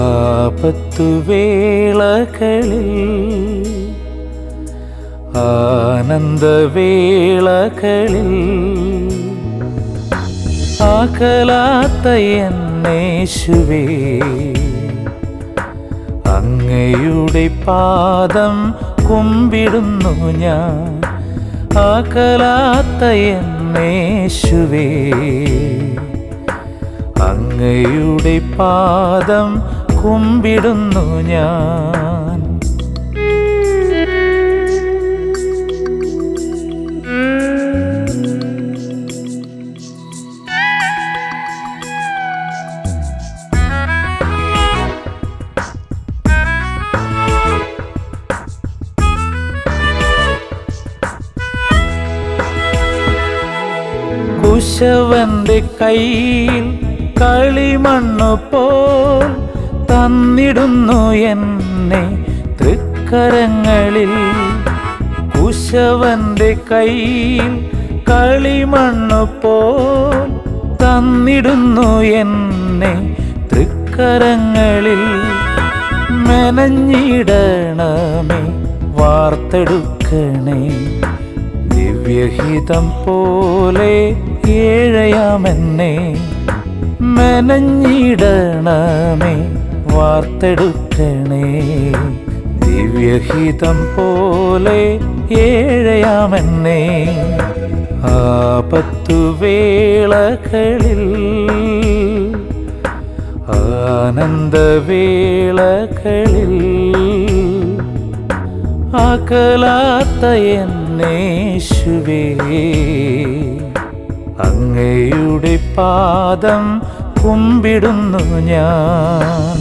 ആപത്തു വേളകളിൽ ആനന്ദവേളകളിൽ ആകലാത്ത എന്നേശുവേ അങ്ങയുടെ പാദം കുമ്പിടുന്നു ഞാൻ ആകലാത്ത എന്നേശുവേ അങ്ങയുടെ പാദം കുമ്പിടുന്നു ഞാൻ കുശവന്റെ കയ്യിൽ കളിമണ്ണു പോൽ തന്നിടുന്നു എന്നെ തൃക്കരങ്ങളിൽ കുശവന്റെ കയ്യിൽ കളിമണ്ണു പോൽ തന്നിടുന്നു എന്നെ തൃക്കരങ്ങളിൽ മെനഞ്ഞിടണമേ വാർത്തെടുക്കണേ ദിവ്യഹിതം പോലെ ഏഴയാമെന്നെ മെനഞ്ഞിടണമേ വാർത്തെടുക്കണേ ദിവ്യഹിതം പോലെ ഏഴയാമെന്നെ ആപത്തു വേളകളിൽ ആനന്ദവേളകളിൽ അകലാത്ത എന്നേശുവേ അങ്ങയുടെ പാദം കുമ്പിടുന്നു ഞാൻ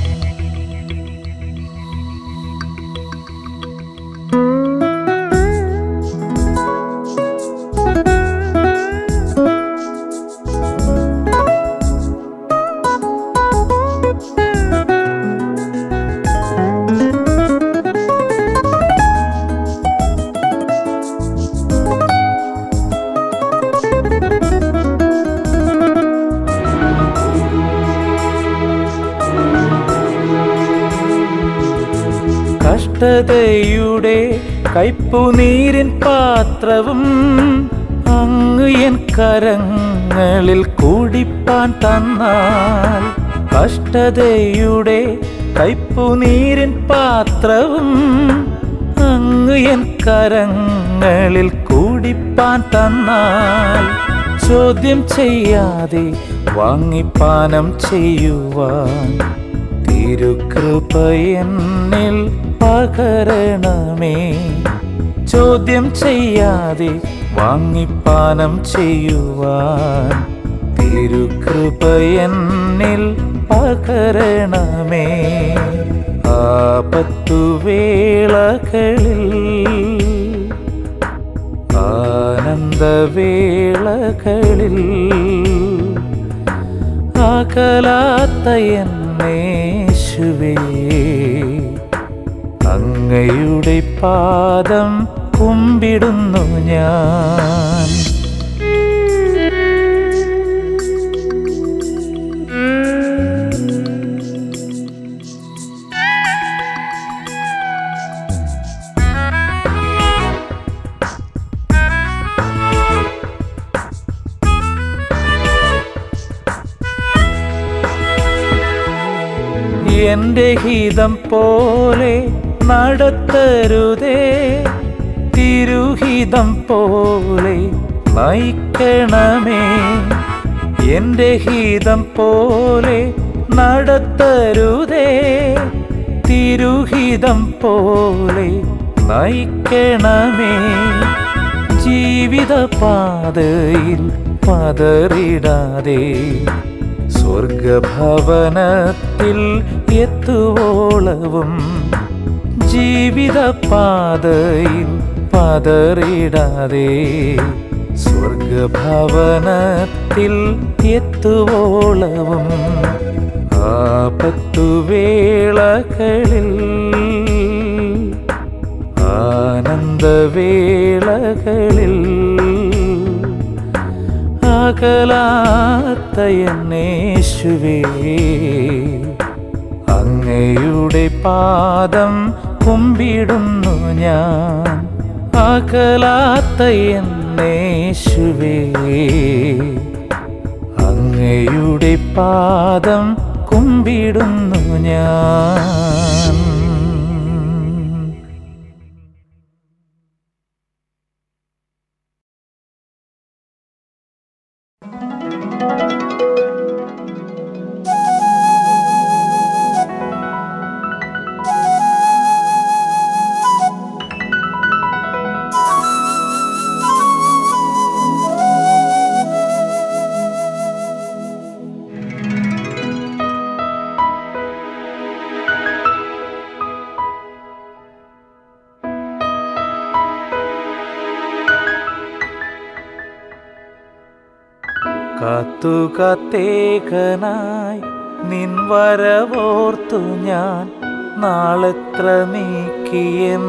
കഷ്ടതയുടെ കയ്പുനീരിൻ പാത്രവും അങ്ങ് എൻ കരങ്ങളിൽ കൂടിപ്പാൻ തന്നാൽ കഷ്ടതയുടെ കയ്പുനീരിൻ പാത്രവും അങ്ങ് എൻ കരങ്ങളിൽ കൂടിപ്പാൻ തന്നാൽ ചോദ്യം ചെയ്യാതെ വാങ്ങിപ്പാനം ചെയ്യുവാൻ തിരുകൃപ എന്നിൽ പകരണമേ ചോദ്യം ചെയ്യാതെ വാങ്ങിപ്പാനം ചെയ്യുവാൻ തിരുകൃപ എന്നിൽ പകരണമേ ആപത്തു വേളകളിൽ ആനന്ദവേളകളിൽ അകലാത്ത എന്നേശുവേ അങ്ങയുടെ പാദം കുമ്പിടുന്നു ഞാൻ എന്റെ ഹിതം പോലെ നടത്തരുതേ തിരുഹിതം പോലെ നയിക്കണമേ എന്റെ ഹിതം പോലെ നടത്തരുതേ തിരുഹിതം പോലെ നയിക്കണമേ ജീവിതപാതയിൽ പതറിടാതെ സ്വർഗഭവനത്തിൽ എത്തുവോളവും ജീവിതപാതയിൽ പതറിടാതെ സ്വർഗഭവനത്തിൽ എത്തുവോളവും ആപത്തു വേളകളിൽ ആനന്ദവേളകളിൽ അകലാത്ത എന്നേശുവേ അങ്ങയുടെ പാദം കുമ്പിടുന്നു ഞാൻ അകലാത്ത എന്നേശുവേ അങ്ങയുടെ പാദം കുമ്പിടുന്നു ഞാൻ കാത്തു കാത്തേകനായി നിൻ വരവോർത്തു ഞാൻ നാളെത്ര നീക്കിയൻ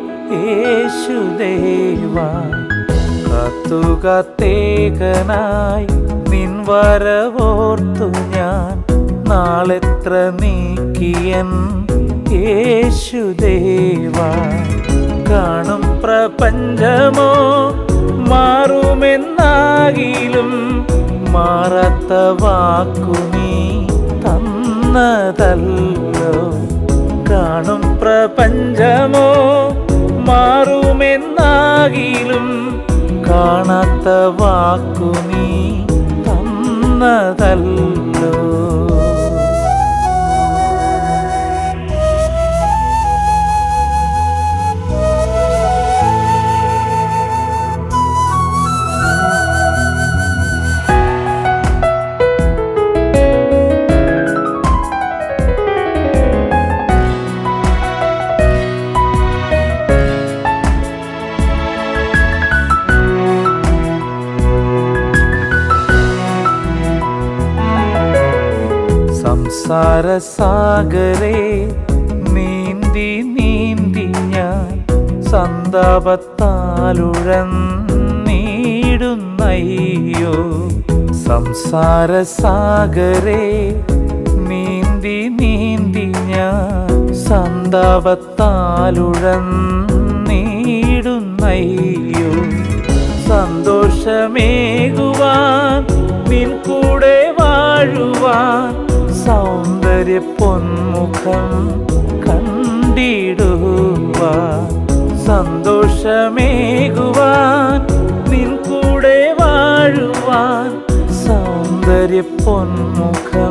യേശുദേവ കാത്തു കാത്തേകനായി നിൻ വരവോർത്തു ഞാൻ നാളെത്ര നീക്കിയൻ യേശുദേവ കാണും പ്രപഞ്ചമോ മാറുമെന്നാകിലും മാറാത്ത വാക്കു നീ തന്നതല്ലോ കാണും പ്രപഞ്ചമോ മാറുമെന്നാകിലും കാണാത്ത വാക്കു നീ തന്നതല്ലോ സംസാരസാഗരേ നീന്തി നീന്തി ഞാൻ സന്താപത്താലുഴന്നീടുന്നയ്യോ സംസാരസാഗരേ നീന്തി നീന്തി ഞാൻ സന്താപത്താലുഴന്നീടുന്നയ്യോ സന്തോഷമേകുവാൻ നിൻ കൂടെ വാഴുവാൻ സൗന്ദര്യ പൊന്മുഖം കണ്ടിടുവാൻ സന്തോഷമേകുവാൻ നിൻ കൂടെ വാഴുവാൻ സൗന്ദര്യ പൊന്മുഖം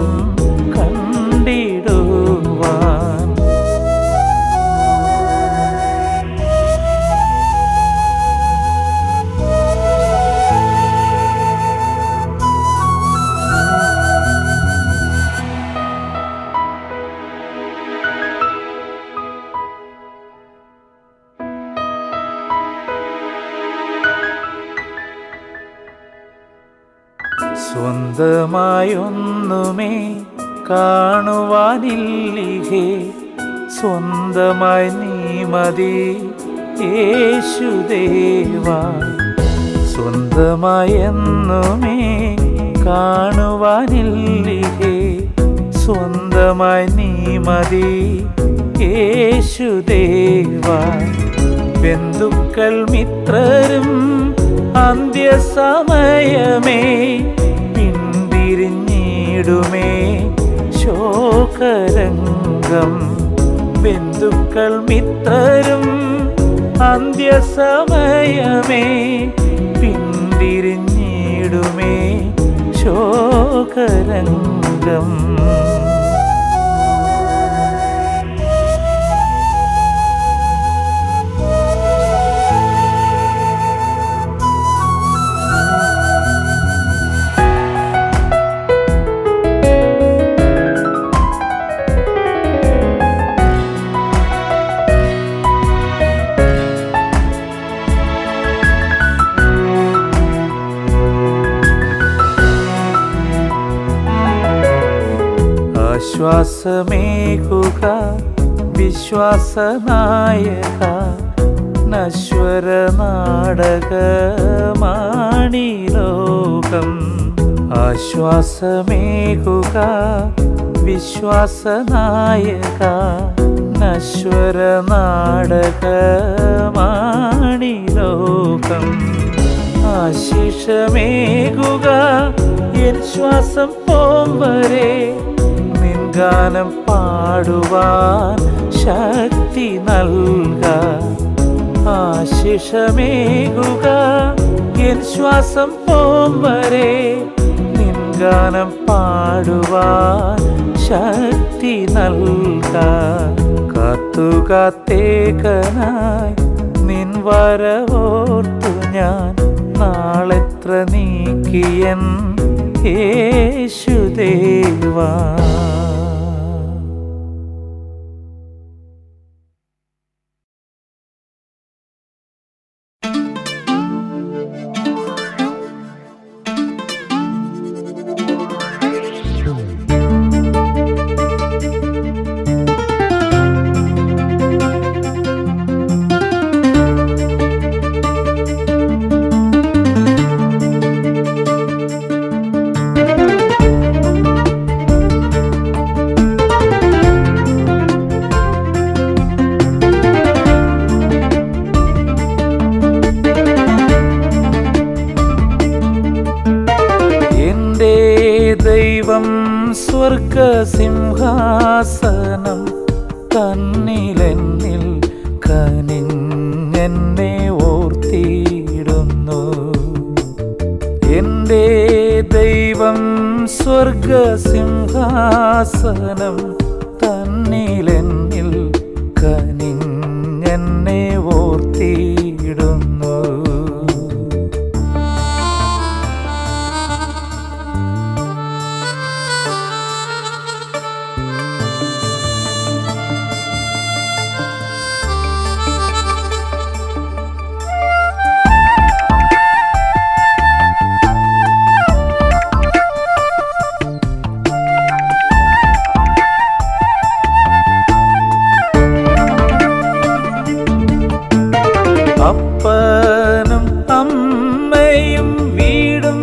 കണ്ടിടുവാൻ സ്വന്തമായൊന്നുമേ കാണുവാനില്ലിഹേ സ്വന്തമായി നീ മതി യേശുദേവ സ്വന്തമായി എന്നുമേ കാണുവാനില്ലിഹേ സ്വന്തമായി നീ മതി യേശുദേവ ബന്ധുക്കൾ മിത്രരും അന്ത്യസമയമേ പിന്തിരിഞ്ഞിടുമേ ശോകരംഗം ബന്ധുക്കൾ മിത്രരും അന്ത്യസമയമേ പിന്തിരിഞ്ഞിടുമേ ശോകരംഗം ആശ്വാസമേകുക വിശ്വാസനായക നശ്വര നാടകമാണി ലോകം ആശ്വാസമേകുക വിശ്വാസനായക നശ്വര നാടകമാണി ലോകം ആശിഷമേകുക എൻ ശ്വാസം പോം വരെ നിൻ ഗാനം പാടുവാൻ ശക്തി നൽക ആശിഷമേകുക എൻ ശ്വാസം പോം വരെ നിൻ ഗാനം പാടുവാൻ ശക്തി നൽക കാത്തുകാത്തേകനായി നിൻ വരവോർത്തു ഞാൻ നാളെത്ര നീക്കിയൻ യേശുദേവാ എന്റെ ദൈവം സ്വർഗസിംഹാസനം തന്നിലെന്നിൽ കനിഞ്ഞെന്നെ ഓർത്തിയിടുന്നു എന്റെ ദൈവം സ്വർഗസിംഹാസനം തന്നിലെന്നിൽ കനിഞ്ഞെന്നെ ഓർത്തിയിടുന്നു അപ്പനും അമ്മയും വീടും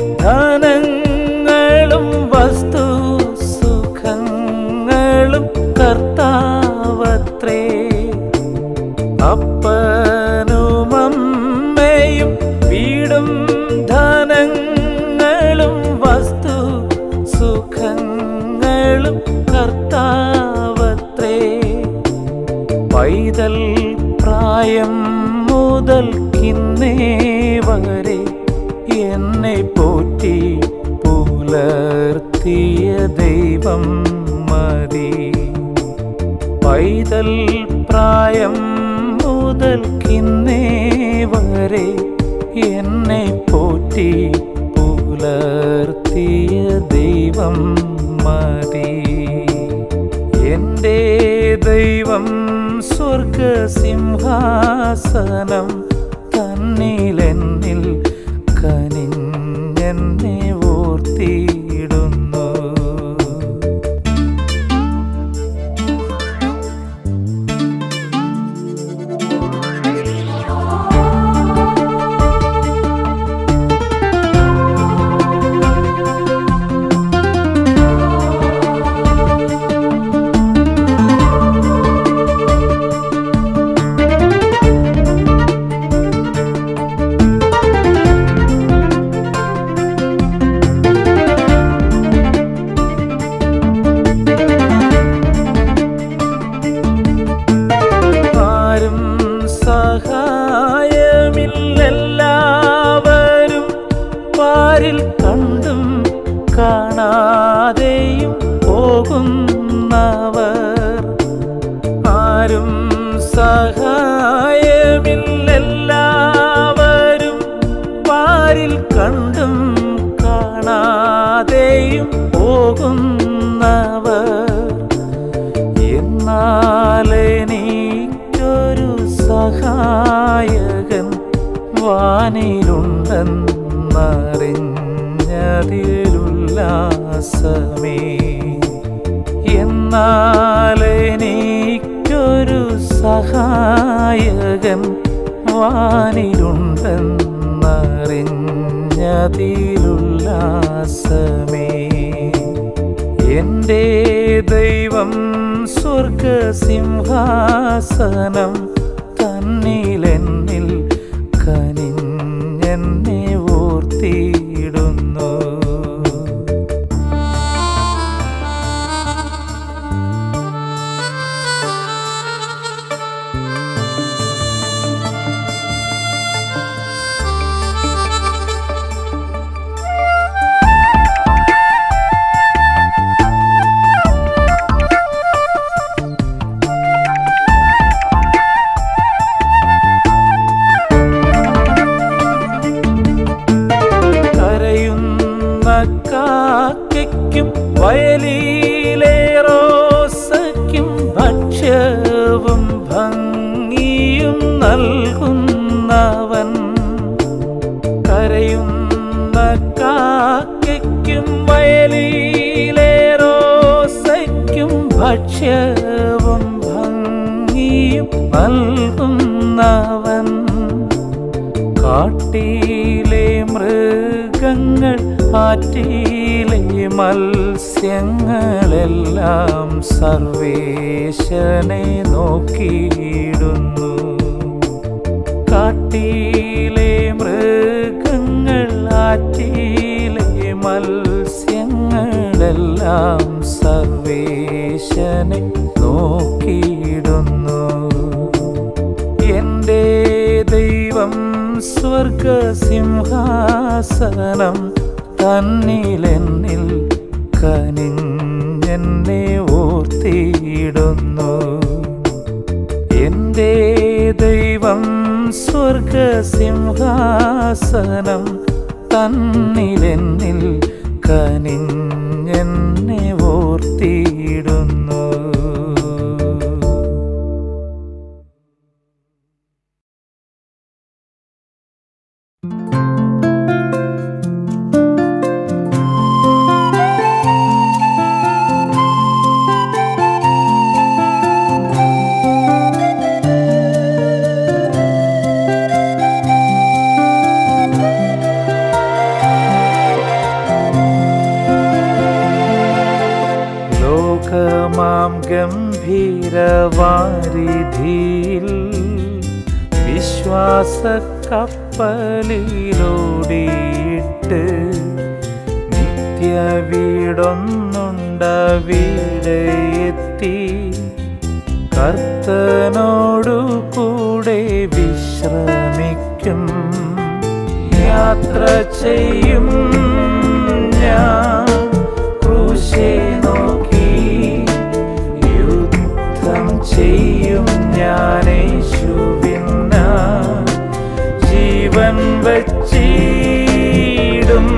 ധനങ്ങളും വസ്തു സുഖങ്ങളും കർത്താവത്രേ അപ്പനും അമ്മയും വീടും ധനങ്ങളും വസ്തു സുഖങ്ങളും കർത്താവത്രേ പൈതൽ പ്രായം മുതൽ കിന്നേ വരെ എന്നെ പോറ്റി പുലർത്തിയ ദൈവം മതി പൈതൽ പ്രായം മുതൽ കിന്നേ വരെ എന്നെ പോറ്റി പുലർത്തിയ ദൈവം മതി എന്റെ ദൈവം സ്വർഗസിംഹാസനം തന്നിലെന്നിൽ കനിഞ്ഞെന്നെ ഓർത്തിയിടുന്നു ആരും സഹായമില്ലെല്ലാവരും പാരിൽ കണ്ടും കാണാതെയും പോകുന്നവർ ആരും സഹായമില്ലെല്ലാവരും പാരിൽ കണ്ടും കാണാതെയും പോകുന്നവർ എന്നാലെനിക്കൊരു സഹായകൻ വാനിലുണ്ടെന്നറിഞ്ഞതിലുല്ലാസമേ എന്നാലെനിക്കൊരു സഹായകൻ വാനിലുണ്ടെന്നറിഞ്ഞതിലുല്ലാസമേ എൻ്റെ ദൈവം സ്വർഗസിംഹാസനം തന്നിലെന്നിൽ കനിഞ്ഞെന്നെ ഓർത്തിയിടുന്നു കരയുന്ന കാക്കയ്ക്കും വയലിലെ റോസയ്ക്കും ഭക്ഷ്യവും ഭംഗിയും നൽകുന്നവൻ കരയുന്ന കാക്കയ്ക്കും വയലിലെ റോസയ്ക്കും ഭക്ഷ്യവും ഭംഗിയും നൽകുന്നവൻ കാട്ടിലെ മൃഗങ്ങൾ ആറ്റിലെ മത്സ്യങ്ങളെല്ലാം സർവേശനെ നോക്കിയിടുന്നു കാട്ടിലെ മൃഗങ്ങൾ ആറ്റിലെ മത്സ്യങ്ങളെല്ലാം സർവേശനെ നോക്കിയിടുന്നു എൻ്റെ ദൈവം സ്വർഗസിംഹാസനം തന്നിലെന്നിൽ കനിഞ്ഞെന്നെ ഓർത്തിയിടുന്നു എൻ്റെ ദൈവം സ്വർഗസിംഹാസനം തന്നിലെന്നിൽ കനിഞ്ഞെന്നെ ഓർത്തിയിടുന്നു ലോകമാം ഗംഭീരവാരിധിയിൽ വിശ്വാസ കപ്പലിലോടിയിട്ട് നിത്യ വീടൊന്നുണ്ടവിടെ എത്തി കർത്തനോടു കൂടെ വിശ്രമിക്കും യാത്ര ചെയ്യും ഞാൻ ക്രൂശെ നോക്കി യുദ്ധം ചെയ്യും ഞാനേശുവിന ജീവൻ വച്ചിടും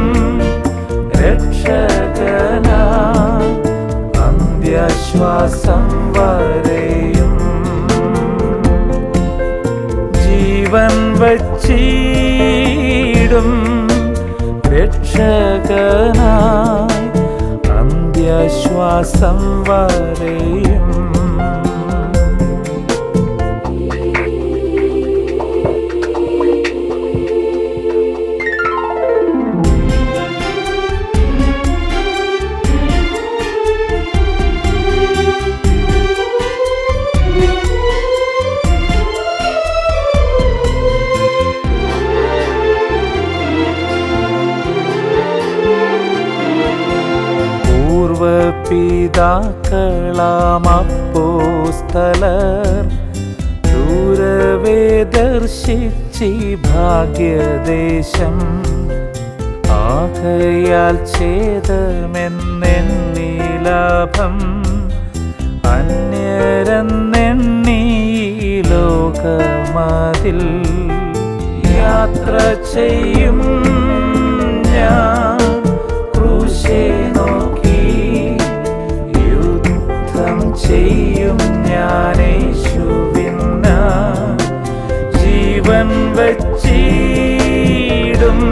രക്ഷകന അന്ത്യശ്വാസം വരെയും ജീവൻ വച്ചിടും രക്ഷകനായി അന്ത്യശ്വാസം വരെയും പൂർവപിതാക്കളാമപ്പോസ്തലർ ദൂരവേ ദർശിച്ചി ഭാഗ്യദേശം ആകയാൽ ഛേദമെന്നെണ്ണി ലാഭം അന്യരെന്നെണ്ണി ഈ ലോകമതിൽ യാത്ര ചെയ്യും ഞാൻ ക്രൂശെ നോക്കി യുദ്ധം ചെയ്യും ഞാനേശുവിന ജീവൻ വച്ചിടും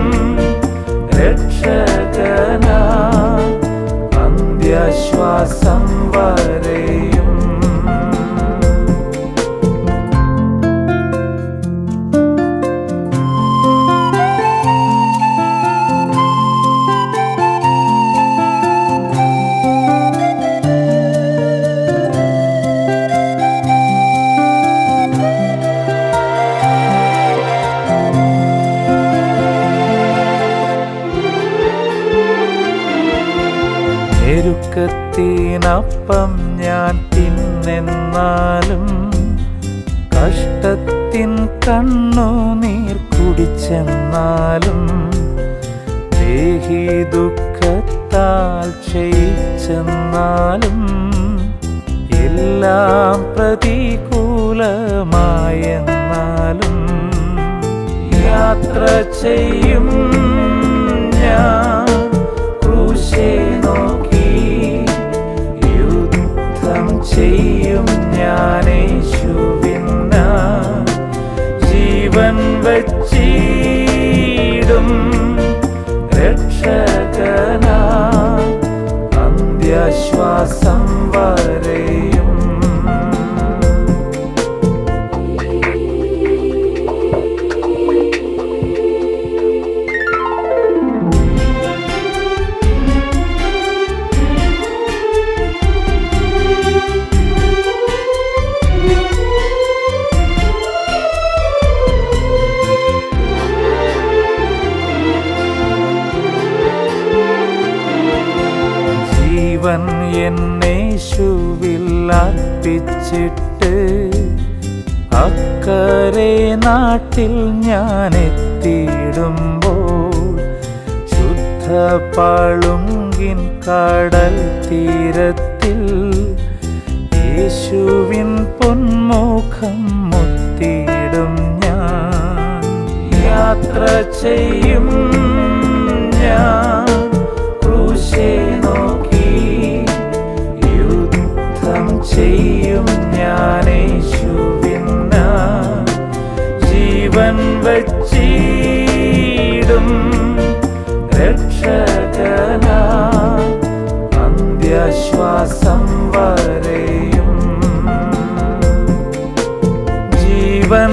രക്ഷകന അന്ത്യശ്വാസം വരെയും അപ്പം ഞാൻ തിന്നെന്നാലും കഷ്ടത്തിൻ കണ്ണുനീർ കുടിച്ചെന്നാലും ദേഹി ദുഃഖത്താൽ ക്ഷയിച്ചെന്നാലും എല്ലാം പ്രതികൂലമായെന്നാലും യാത്ര ചെയ്യും ഞാൻ ക്രൂശെ നോക്കി യുദ്ധം ചെയ്യും ഞാനേശുവിന്ന ജീവൻ വച്ചിടും രക്ഷകനാ അന്ത്യശ്വാസം വരെയും ജീവൻ എന്നേശുവിൽ അർപ്പിച്ചിട്ട് അക്കരെ നാട്ടിൽ ഞാൻ എത്തിയിടുമ്പോൾ ശുദ്ധ പളുങ്കിൻ കടൽ തീരത്തിൽ യേശുവിൻ പൊന്മുഖം മുത്തിയിടും ഞാൻ യാത്ര ചെയ്യും ഞാൻ ക്രൂശെ നോക്കി യുദ്ധം ചെയ്യും ഞാനേശുവിന്ന ജീവൻ വച്ചിടും രക്ഷകനാ അന്ത്യശ്വാസം വരെയും ജീവൻ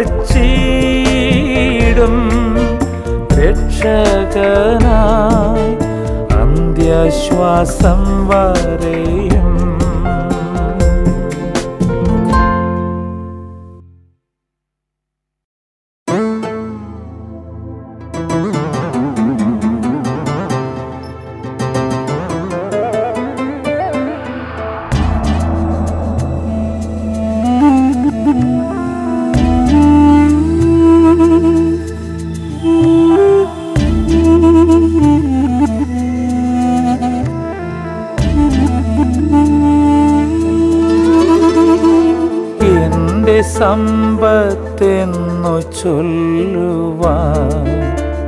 വച്ചിടും രക്ഷകനായി അന്ത്യശ്വാസം വരെയും എന്റെ സമ്പത്തെന്നു ചൊല്ലുവാൻ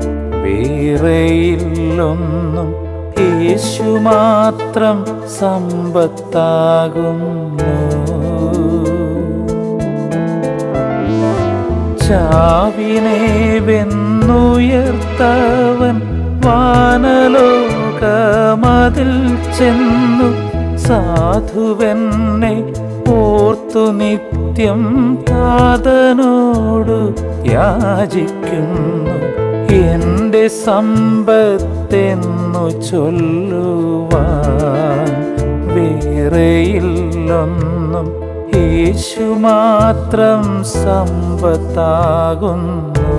വേറെയില്ലൊന്നും യേശു മാത്രം സമ്പത്താകുന്നു ചാവിനെ വെന്നുയർത്തവൻ വാനലോകമതിൽ ചെന്നു സാധുവെന്നെ ഓർത്തു നിത്യം താതനോടു യാചിക്കുന്നു എന്റെ സമ്പത്തെന്നു ചൊല്ലുവാൻ വേറെയില്ലൊന്നും യേശു മാത്രം സമ്പത്താകുന്നു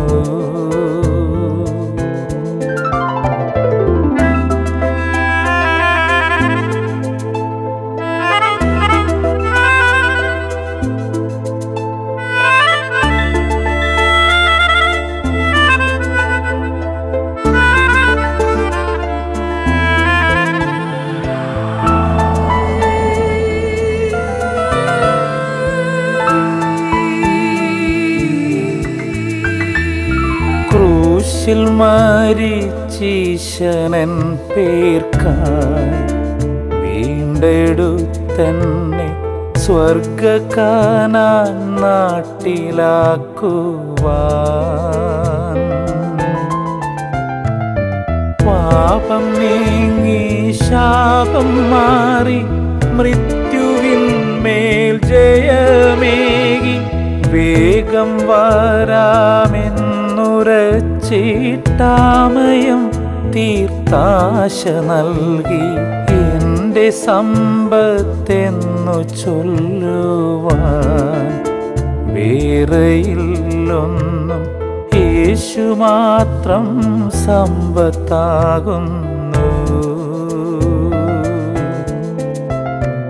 ക്രൂശിൽ മരിച്ചീശനൻ പേർക്കായി വീണ്ടെടുത്തന്നെ സ്വർഗക്കാനാൻ നാട്ടിലാക്കുവാൻ പാപം നീങ്ങി ശാപം മാറി മൃത്യുവിന്മേൽ ജയമേകി വേഗം വരാമെന്നുരച്ചിട്ടാമയം തീർത്താശ നൽകി എന്റെ സമ്പത്തെന്നു ചൊല്ലുവാൻ വേറെയില്ലൊന്നും യേശു മാത്രം സമ്പത്താകുന്നു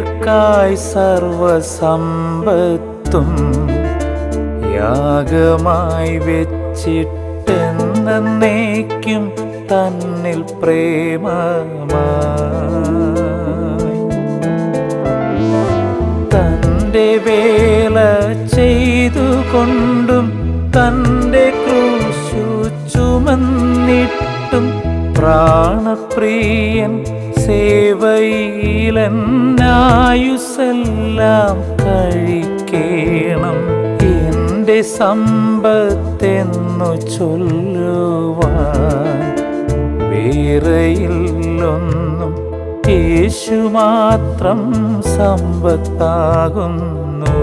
പ്രിയർക്കായി സർവസമ്പത്തും യാഗമായി വെച്ചിട്ടെന്നേക്കും തന്നിൽ പ്രേമമായി തൻ്റെ വേല ചെയ്തുകൊണ്ടും തൻ്റെ ക്രൂശു ചുമന്നിട്ടും പ്രാണപ്രിയൻ സേവയിലെന്നായുസെല്ലാം കഴിക്കേണം എൻ്റെ സമ്പത്തെന്നു ചൊല്ലുവാൻ വേറെയില്ലൊന്നും യേശു മാത്രം സമ്പത്താകുന്നു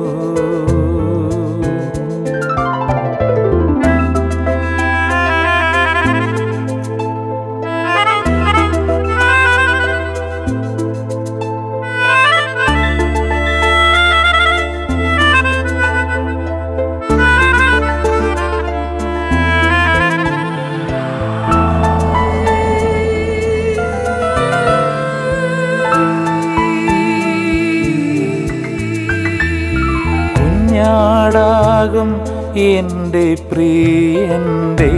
കുഞ്ഞാടാകും എൻ്റെ പ്രിയൻ്റെ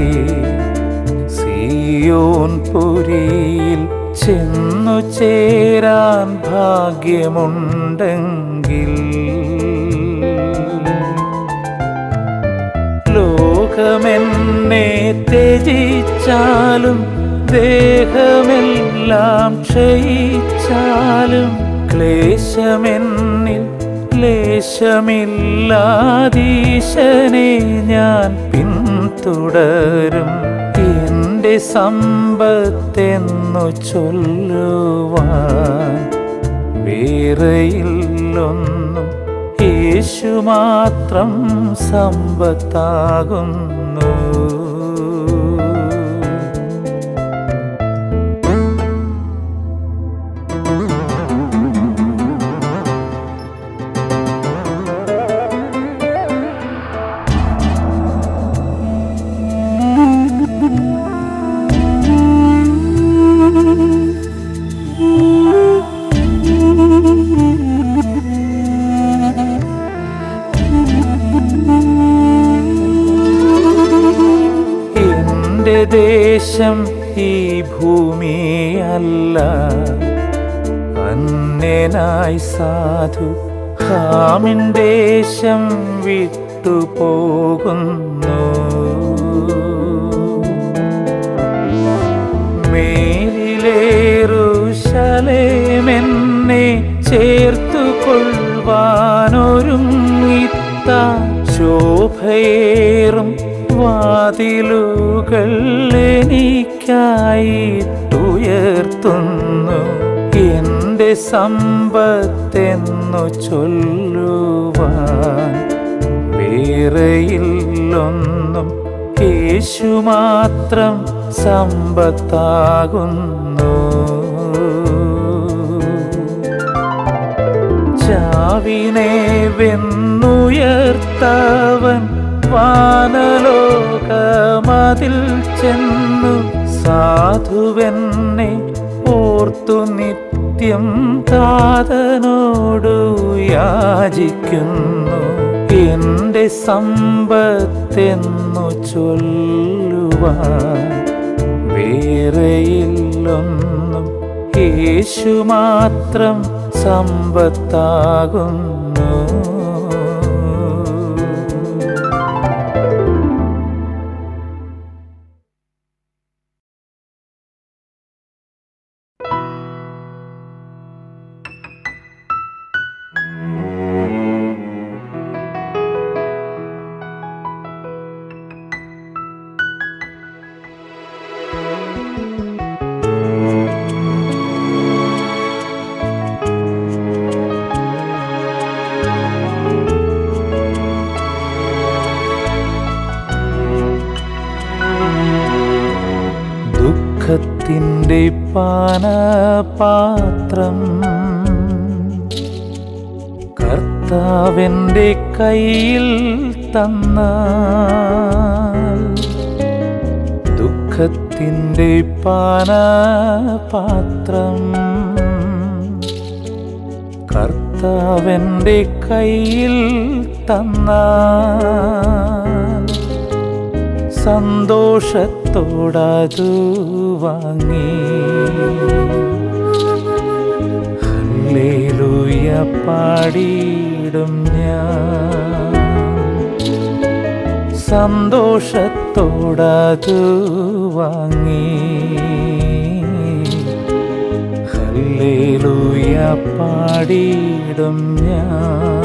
സിയോൻ പുരിയിൽ ചെന്നു ചേരാൻ ഭാഗ്യമുണ്ടെങ്കിൽ ലോകമെന്നെ ത്യജിച്ചാലും ദേഹമെല്ലാം ക്ഷയിച്ചാലും ക്ലേശമെന്നിൽ ലേശമില്ലാതീശനെ ഞാൻ പിന്തുടരും എൻ്റെ സമ്പത്തെന്നു ചൊല്ലുവാൻ വേറെയില്ലൊന്നും യേശു മാത്രം സമ്പത്താകുന്നു എന്റെ ദേശം ഈ ഭൂമിയല്ല അന്യനായി സാധു ഹാമിൻ ദേശം വിട്ടു പോകുന്നു മേലിലേറുശലേമെന്നെ ചേർത്തു കൊള്ളുവാനൊരുങ്ങിത്ത ശോഭയേറും വാതിലുകൾ എനിക്കായിട്ടുയർത്തുന്നു എൻ്റെ സമ്പത്തെന്നു ചൊല്ലുവാൻ വേറെയില്ലൊന്നും യേശു മാത്രം സമ്പത്താകുന്നു ചാവിനെ വെന്നുയർത്തവൻ വാനലോകമതിൽ ചെന്നു സാധുവെന്നെ ഓർത്തു നിത്യം താതനോടു യാചിക്കുന്നു എൻ്റെ സമ്പത്തെന്നു ചൊല്ലുവാൻ വേറെയില്ലൊന്നും യേശു മാത്രം സമ്പത്താകുന്നു ദുഃഖത്തിൻ്റെ പാനപാത്രം കർത്താവിൻ്റെ കയ്യിൽ തന്നാൽ ദുഃഖത്തിൻ്റെ പാനപാത്രം കർത്താവൻ്റെ കയ്യിൽ തന്നാൽ സന്തോഷത്തോടതു വാങ്ങി ഹല്ലേലൂയ പാടിയിടും ഞാൻ സന്തോഷത്തോടതു വാങ്ങി ഹല്ലേലൂയ പാടിയിടും ഞാൻ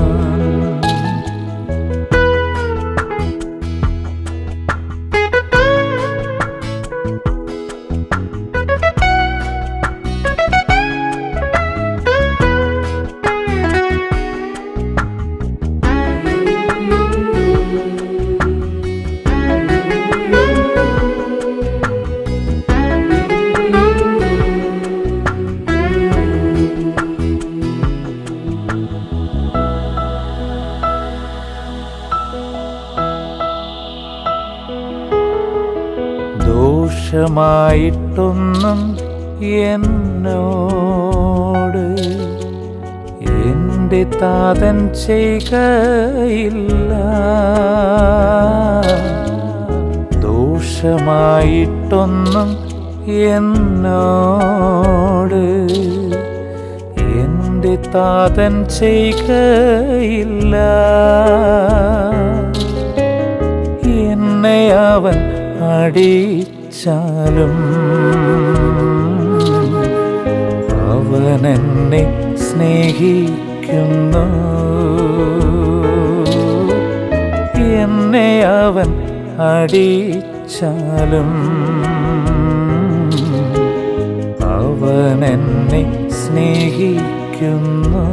ദോഷമായിട്ടൊന്നും എന്നോട് എൻ്റെ താതൻ ചെയ്കയില്ല ദോഷമായിട്ടൊന്നും എന്നോട് എൻ്റെ താതൻ ചെയ്കയില്ല എന്നെ അവൻ അടിച്ചാലും അവൻ എന്നെ സ്നേഹിക്കുന്നു എന്നെ അവൻ അടിച്ചാലും അവൻ എന്നെ സ്നേഹിക്കുന്നു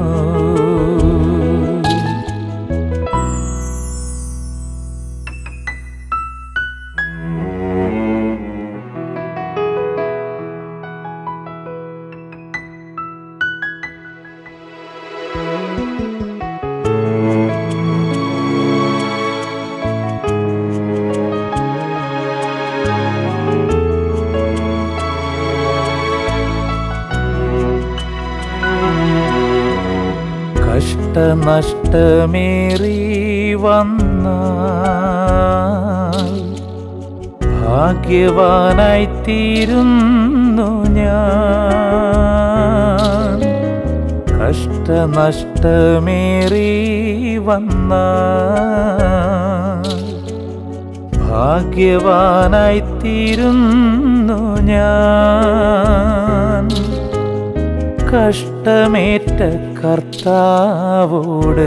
കഷ്ടനഷ്ടമേറി വന്ന ഭാഗ്യവാനായി തീരുന്നു ഞാൻ കഷ്ടനഷ്ടമേറി വന്ന ഭാഗ്യവാനായി തീരുന്നു ഞാൻ കഷ്ടമേറ്റ കർത്താവോട്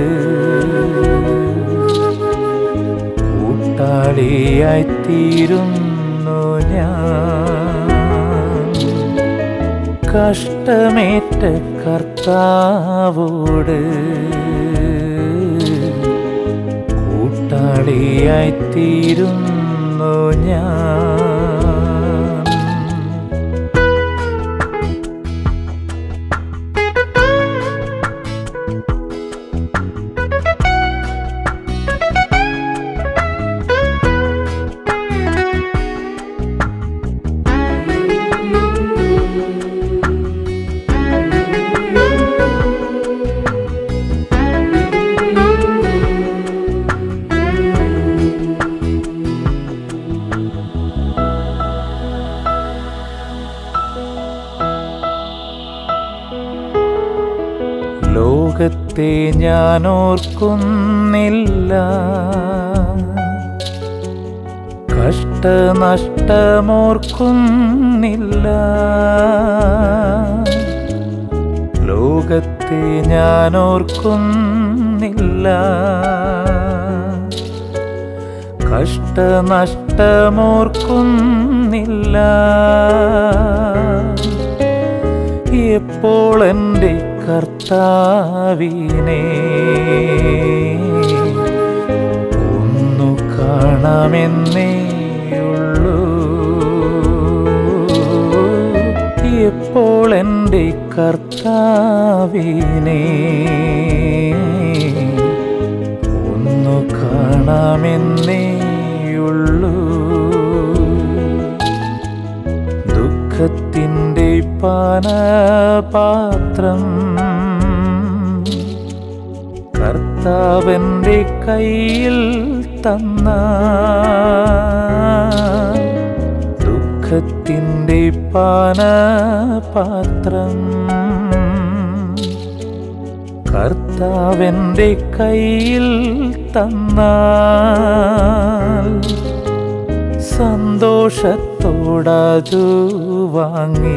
കൂട്ടാളിയായി തീരുന്നു ഞാൻ കഷ്ടമേറ്റ കർത്താവോട് കൂട്ടാളിയായി തീരുന്നു ഞാൻ ലോകത്തെ ഞാൻ ഓർക്കുന്നില്ല കഷ്ടനഷ്ടമോർക്കുന്നില്ല ലോകത്തെ ഞാൻ ഓർക്കുന്നില്ല കഷ്ടനഷ്ടമോർക്കുന്നില്ല എപ്പോൾ എൻ്റെ കർത്താവിനെ ഒന്നു കാണാമെന്നേയുള്ളൂ എപ്പോൾ എൻ്റെ കർത്താവിനെ ഒന്നു കാണാമെന്നേയുള്ളൂ ദുഃഖത്തിൻ്റെ പാനപാത്രം കർത്താവൻ്റെ കയ്യിൽ തന്ന ദുഃഖത്തിൻ്റെ പാനപാത്രം കർത്താവൻ്റെ കയ്യിൽ തന്നാൽ സന്തോഷത്തോടതു വാങ്ങി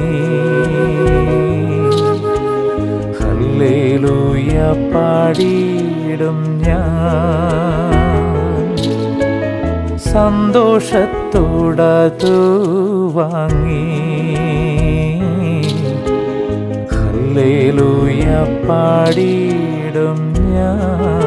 ഹല്ലേലൂയ പാടിയിടും ഞാൻ സന്തോഷത്തോടതു വാങ്ങി ഹല്ലേലൂയ പാടിയിടും ഞാൻ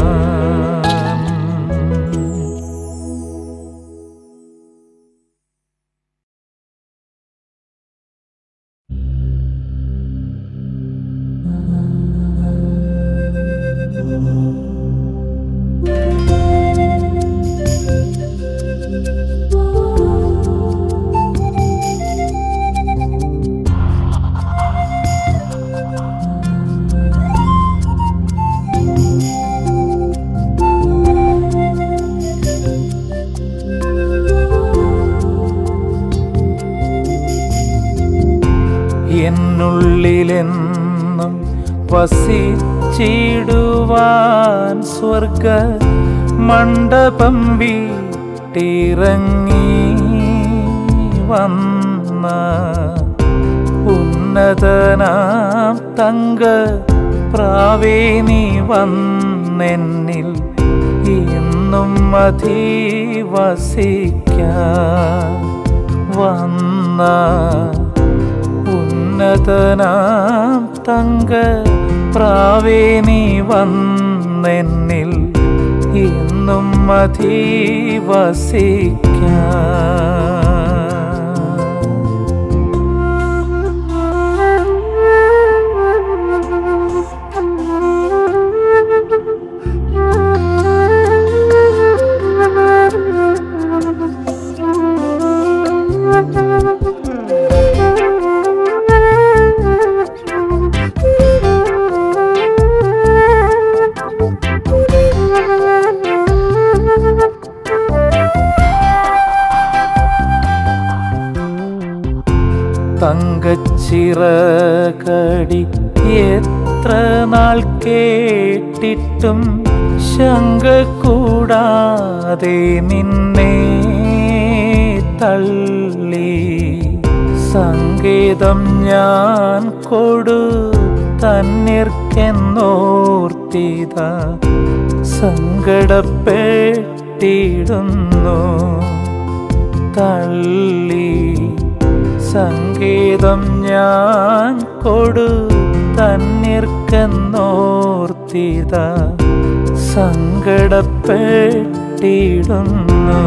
എന്നുള്ളിലെന്നും വസിച്ചിടുവാൻ സ്വർഗ മണ്ഡപം വീട്ടിറങ്ങി വന്ന ഉന്നതനാം തങ്ക പ്രാവേണി വന്നെന്നിൽ എന്നും അധിവസിക്കാൻ വന്ന ഉന്നതനാം തങ്ക പ്രാവേണി വന്നെന്നിൽ ഇന്നും അധിവസിക്കാൻ തങ്കച്ചിറകടി എത്ര നാൾ കേട്ടിട്ടും ശങ്ക കൂടാതെ നിന്നെ തള്ളി സങ്കേതം ഞാൻ കൊടു തന്നിർക്കെന്നോർത്തിത സങ്കടപ്പെട്ടിടുന്നു തള്ളി സംഗീതം ഞാൻ കൊടു തന്നിർക്കെന്നോർത്തിത സങ്കടപ്പെട്ടിടുന്നു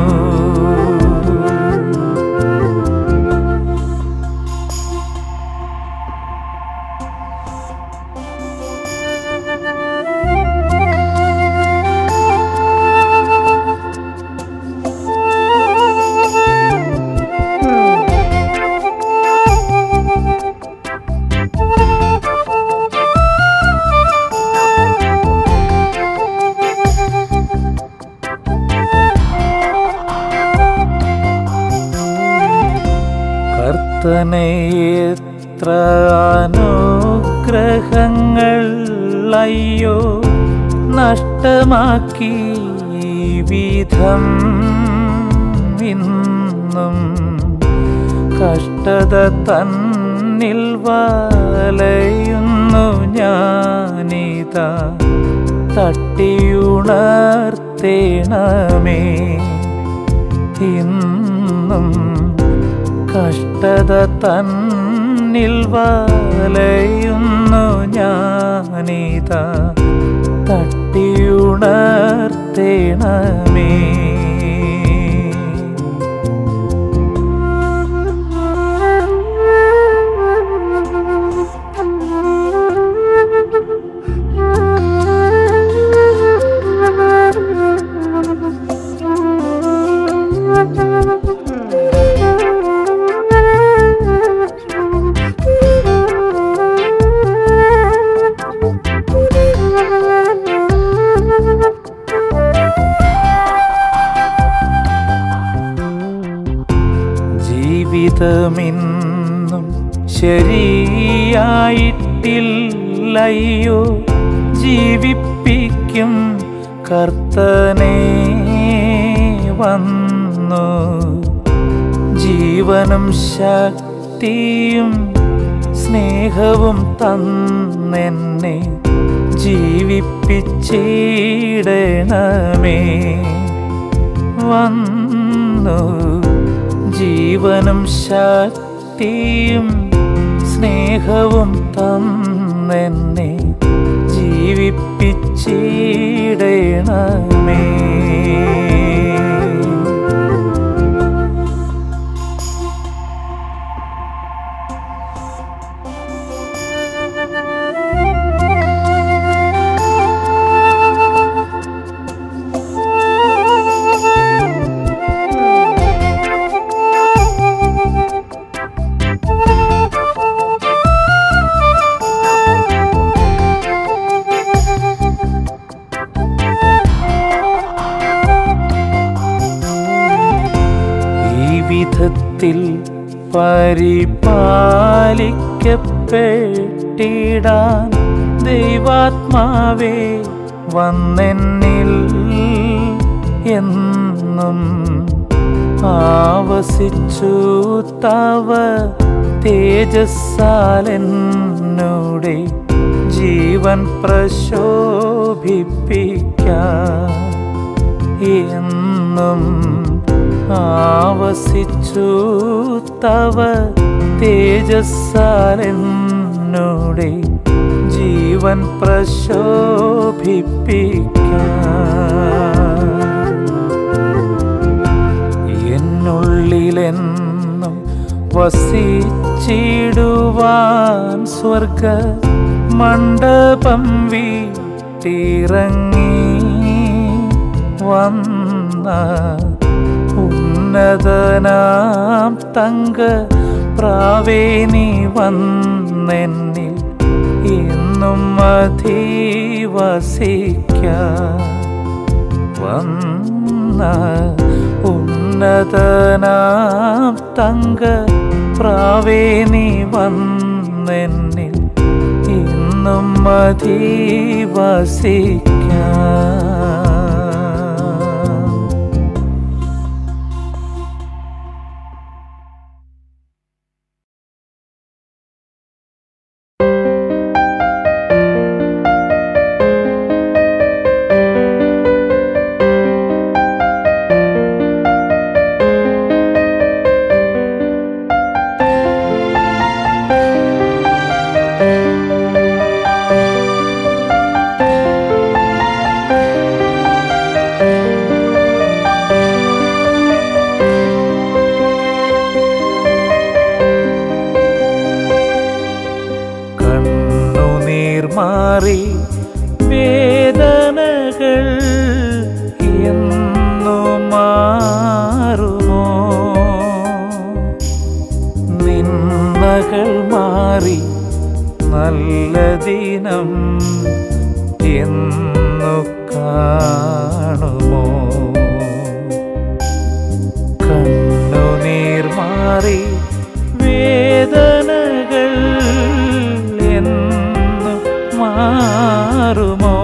കർത്തനെ എത്ര അനുഗ്രഹങ്ങൾ അയ്യോ നഷ്ടമാക്കി ഈ വിധം ഇന്നും കഷ്ടത തന്നിൽ വലയുന്നു ഞാനിതാ തട്ടിയുണർത്തേണമേ ഇന്നും കഷ്ടത തന്നിൽ വലയുന്നു ഞാനിതാ തട്ടിയുണർത്തേണമേ Thank you. ജീവിതമിന്നും ശരിയായിട്ടില്ലയോ ജീവിപ്പിക്കും കർത്തനെ വന്നു ജീവനും ശക്തിയും സ്നേഹവും തന്നെന്നെ ജീവിപ്പിച്ചിടണമേ വന്നു ജീവനും ശക്തിയും സ്നേഹവും തന്നെന്നെ ജീവിപ്പിച്ചിടണമേ ഈ വിധത്തിൽ പരിപാലിക്കപ്പെട്ടിടാൻ ദൈവാത്മാവേ വന്നെന്നിൽ എന്നും ആവസിച്ചു തവ തേജസ്സാലെന്നോടെ ജീവൻ പ്രശോഭിപ്പിക്കാം എന്നും ആവസിച്ചു തവ തേജസ്സാലെന്നോടെ ജീവൻ പ്രശോഭിപ്പിക്കാം എന്നുള്ളിലെന്നും വസിച്ചിടുവാൻ സ്വർഗ മണ്ഡപം വീട്ടിറങ്ങി വന്ന ഉന്നതനാം തങ്ക പ്രാവേനി വന്നെന്നിൽ എന്നും അധിവസിക്ക വന്ന ഉന്നതനാം തങ്ക പ്രാവേനി വന്നെന്നിൽ ഇന്നും അധിവസിക്കാം കണ്ണുനീർ മാറി വേദനകൾ എന്നു മാറുമോ നിന്നകൾ മാറി നല്ല ദിനം എന്നു കാണുമോ കണ്ണുനീർ മാറി വേദനകൾ എന്നു മാറുമോ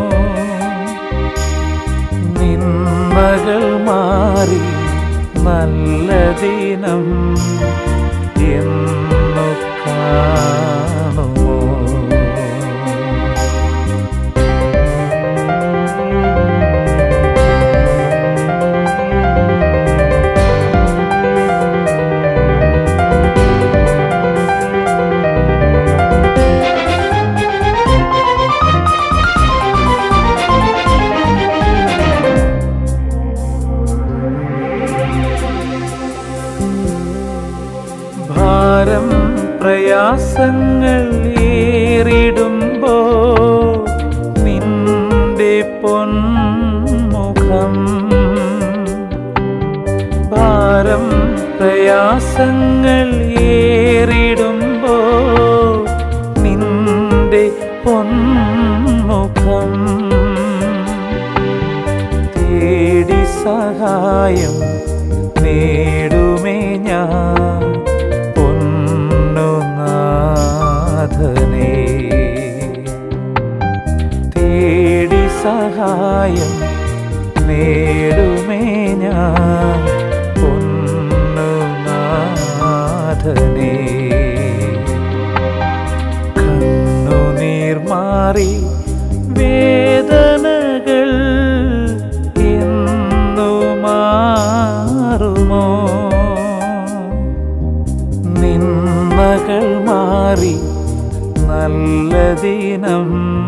നിന്മകൾ മാറി നല്ല ദിനം എന്നു കാണുമോ ഭാരം പ്രയാസങ്ങൾ ഏറിടുമ്പോ നിന്റെ പൊന്മുഖം ഭാരം പ്രയാസങ്ങൾ ഏറിടുമ്പോ നിന്റെ പൊന്മുഖം തേടി സഹായം നേടുമേ ഞാൻ സഹായം നേടുമേ ഞാൻ പൊന്നു നാഥനേ കണ്ണുനീർ മാറി വേദനകൾ എന്നു മാറുമോ നിന്മകൾ മാറി നല്ല ദിനം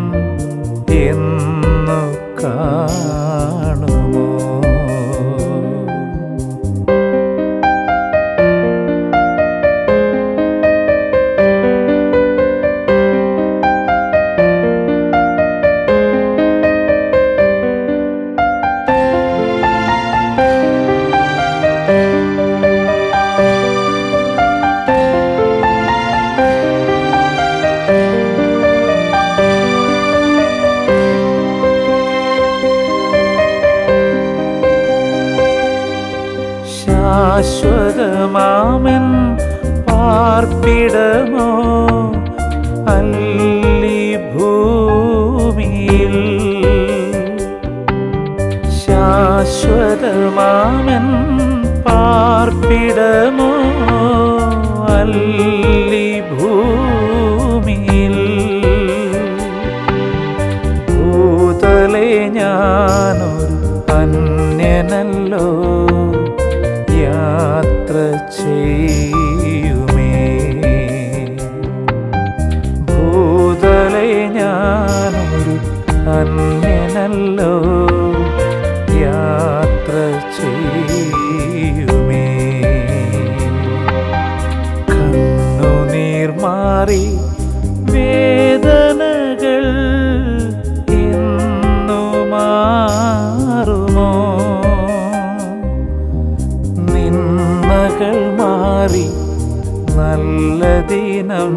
എന്നു കാണുമോ ശാശ്വതമാമൻ പാർപ്പിടമോ അല്ലി ഭൂമിയിൽ ശാശ്വതമാമൻ പാർപ്പിടമോ അല്ലി ഭൂമിയിൽ ഭൂതലെ ഞാനൊരു അന്യനല്ലോ യാത്ര ചെയ്യുമേ ഭൂതലെ ഞാനൊരു അന്യനല്ലോ യാത്ര ചെയ്യുമേ കണ്ണുനീർ മാറി വേദനകൾ എന്നു മാറുമോ നിന്മകൾ മാറി നല്ല ദിനം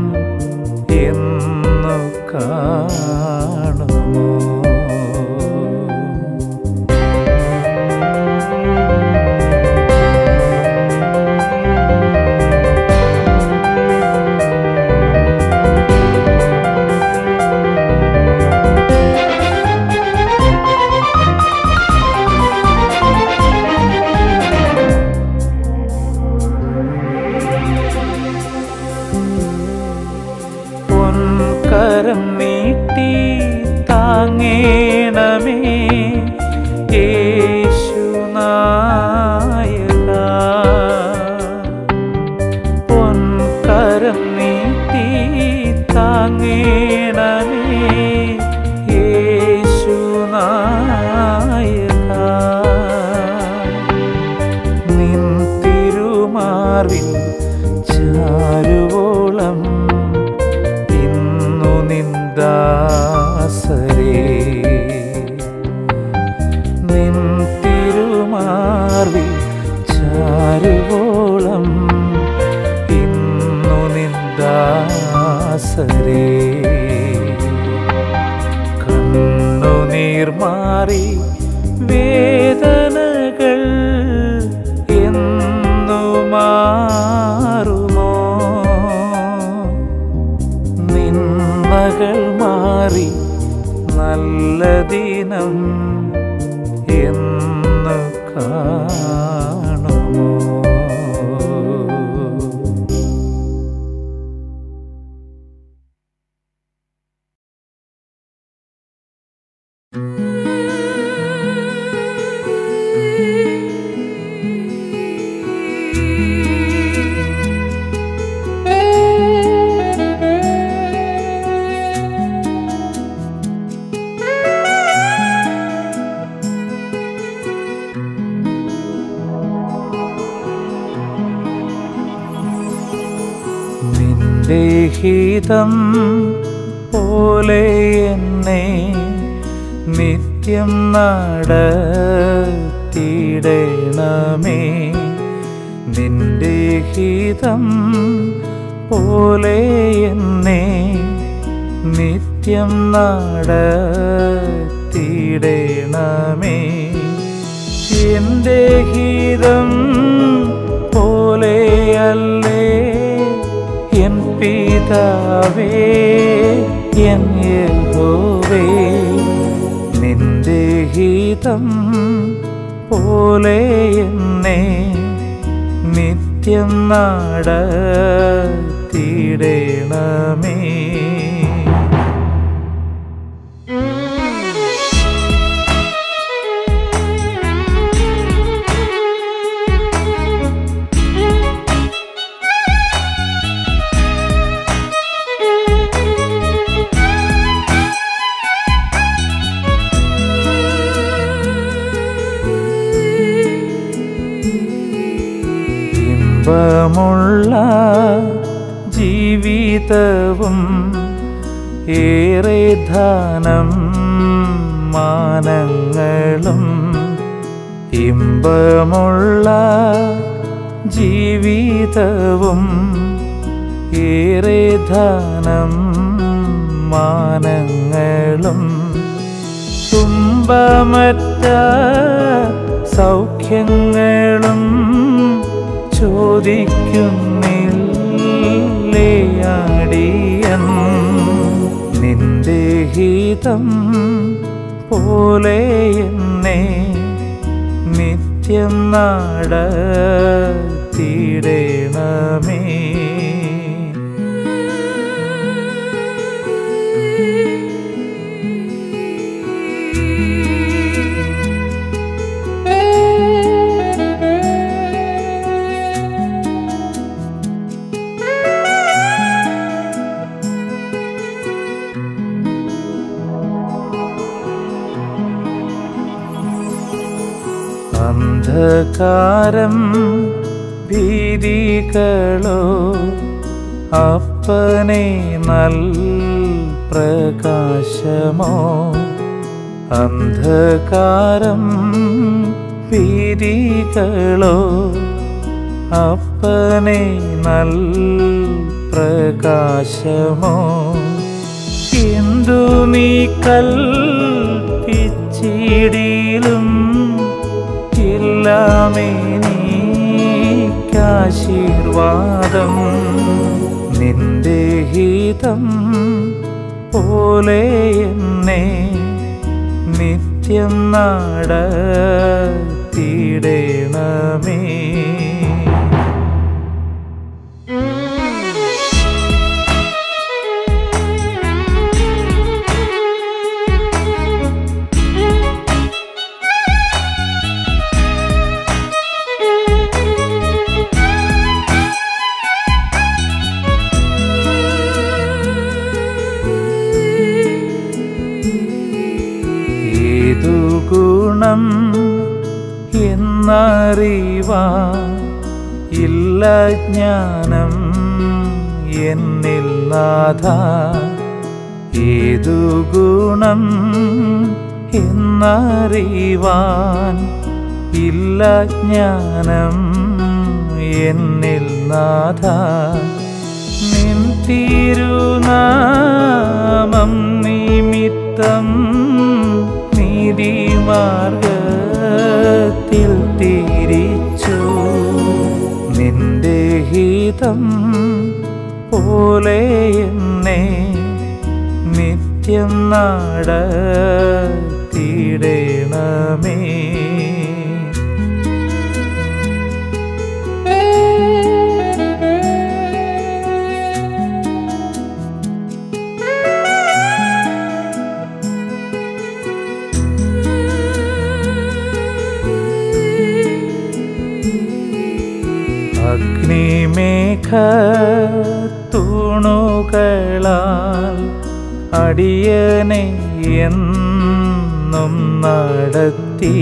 എന്നു കാണുമോ പൊൻകരം നീട്ടി താങ്ങേണമേ യേശുനായക പൊൻകരം നീട്ടി താങ്ങേണമേ യേശുനായക നിൻ തിരുമാറിൽ ചാരുവോളം ഇന്നു നിന്ദാസരേ നിൻ തിരുമാറിൽ ചാരുവോളം ഇന്നു നിന്ദാസരേ കണ്ണുനീർ മാറി വേദനകൾ എന്നു മാറുമോ നിന്മകൾ മാറി നല്ല ദിനം എന്നു കാണുമോ നിന്റെ ഹിതം പോലെ എന്നെ നിത്യം നടത്തിയിടണമേ നിന്റെ ഹിതം പോലെ എന്നെ നിത്യം നടത്തിയിടണമേ എൻ്റെ ഹിതം പോലെയല്ലേ എൻ പിതാവേ എൻ യഹോവേ നിൻ ഹിതം പോലെ എന്നെ നിത്യം നടത്തിയിടണമേ ഇമ്പമുള്ള ജീവിതവും ഏറെ ധനം മാനങ്ങളും ഇമ്പമുള്ള ജീവിതവും ഏറെ ധനം മാനങ്ങളും തുമ്പമറ്റ സൗഖ്യങ്ങളും ചോദിക്കുന്നില്ലേയാടിയൻ നിന്റെ ഹിതം പോലെ എന്നെ നിത്യം നടത്തിയിടണമേ അന്ധകാരം ഭീതികളോ അപ്പനെ നൽ പ്രകാശമോ അന്ധകാരം ഭീതികളോ അപ്പനെ നൽ പ്രകാശമോ എന്തു നീ കൽപ്പിച്ചിടിലും ഇല്ലാമേനീക്കാശീർവാദം നിന്റെ ഹിതം പോലെ എന്നെ നിത്യം നടത്തിയിടണമേ ഏതു ഗുണം എന്നറിവാ ഇല്ല ജ്ഞാനം എന്നിൽ നാഥ ഏതു ഗുണം എന്നറിവാൻ ഇല്ല ജ്ഞാനം എന്നിൽ നാഥ നിൻ തിരുനാമം നിമിത്തം നീതിമാർഗത്തിൽ തിരിച്ചു നിന്റെ ഹിതം പോലെ എന്നെ നിത്യം നടത്തിയിടണമേ അഗ്നിമേഘ തൂണുകളാൽ അടിയനെ എന്നും നടത്തി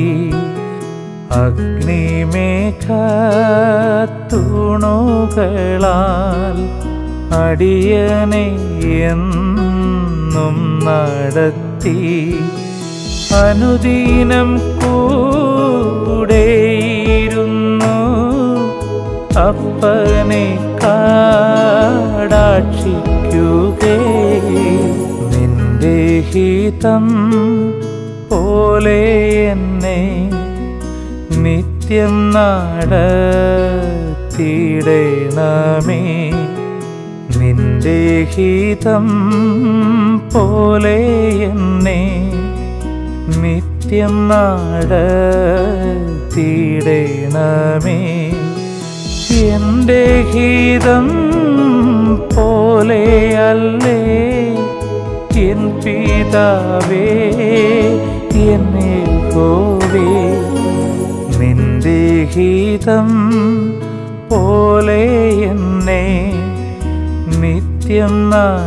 അഗ്നിമേഘ തൂണുകളാൽ അടിയനെ എന്നും നടത്തി അനുദീനം കൂടെയിരുന്നു അപ്പനെ കാടാക്ഷിക്കുകേ നിന്റെ ഹിതം പോലെ എന്നെ നിത്യം നടത്തിയിടണമേ നിന്റെ ഹിതം പോലെ എന്നെ നിത്യം നിത്യം നാടത്തിടണമേ എൻ്റെ ഹിതം പോലെയല്ലേ എൻ പിതാവേ എന്നെ ഹോവേ നിന്റെ ഹിതം പോലെ എന്നെ നിത്യം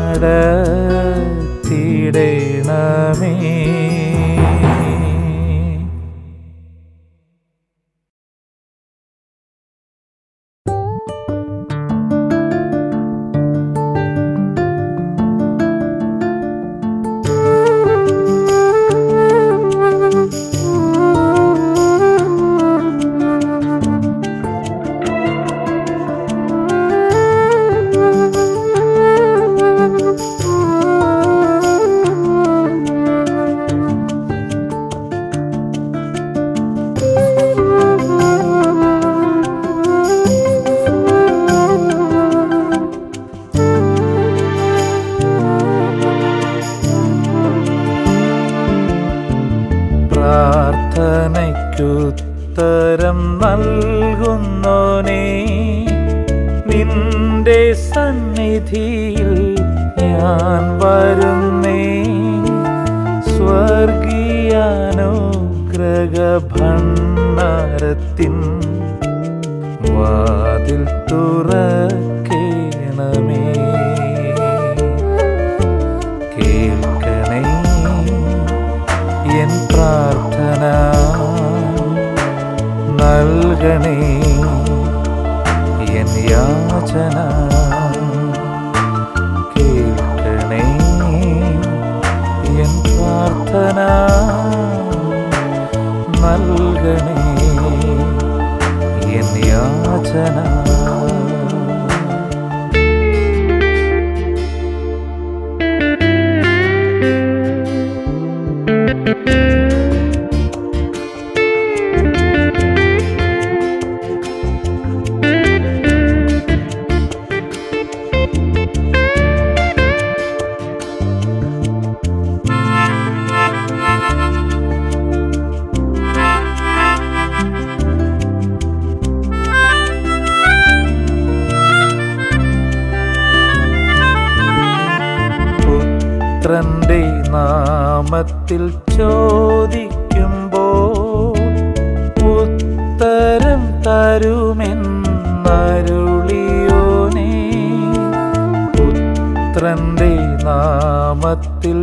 നടത്തിടണമേ പ്രാർത്ഥനയ്ക്കുത്തരം നൽകുന്നോനേ നിന്റെ സന്നിധിയിൽ ഞാൻ വരുന്നേ സ്വർഗീയാനുഗ്രഹഭണ്ണാരത്തിൻ വാതിൽ തുറക്കേണമേ കേൾക്കണേ എൻ പ്രാർത്ഥന നൽകണേ എൻ യാചന കേൾക്കണേ എൻ പ്രാർത്ഥന നൽകണേ എൻ യാചന പുത്രന്റെ നാമത്തിൽ ചോദിക്കുമ്പോൾ ഉത്തരം തരുമെന്നരുളിയോനേ പുത്രന്റെ നാമത്തിൽ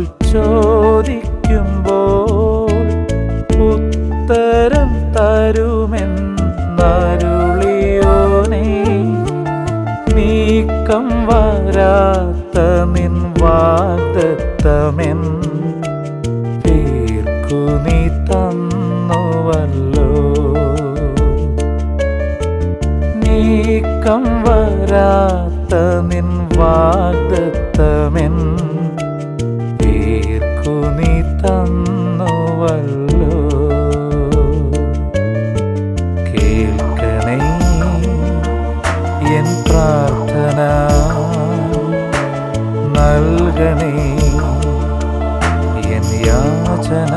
ചോദിക്കുമ്പോൾ ഉത്തരം തരുമെന്നരുളിയോനേ നീക്കം വരാത്ത നിൻ വാഗ്ദത്തമെൻ പേർക്കു നീ തന്നുവല്ലോ നീക്കം വരാത്ത നിൻ വാഗ്ദത്തമെൻ പേർക്കു നീ തന്നുവല്ലോ കേൾക്കണേ എൻ പ്രാർത്ഥന നൽകണേ എൻ യാചന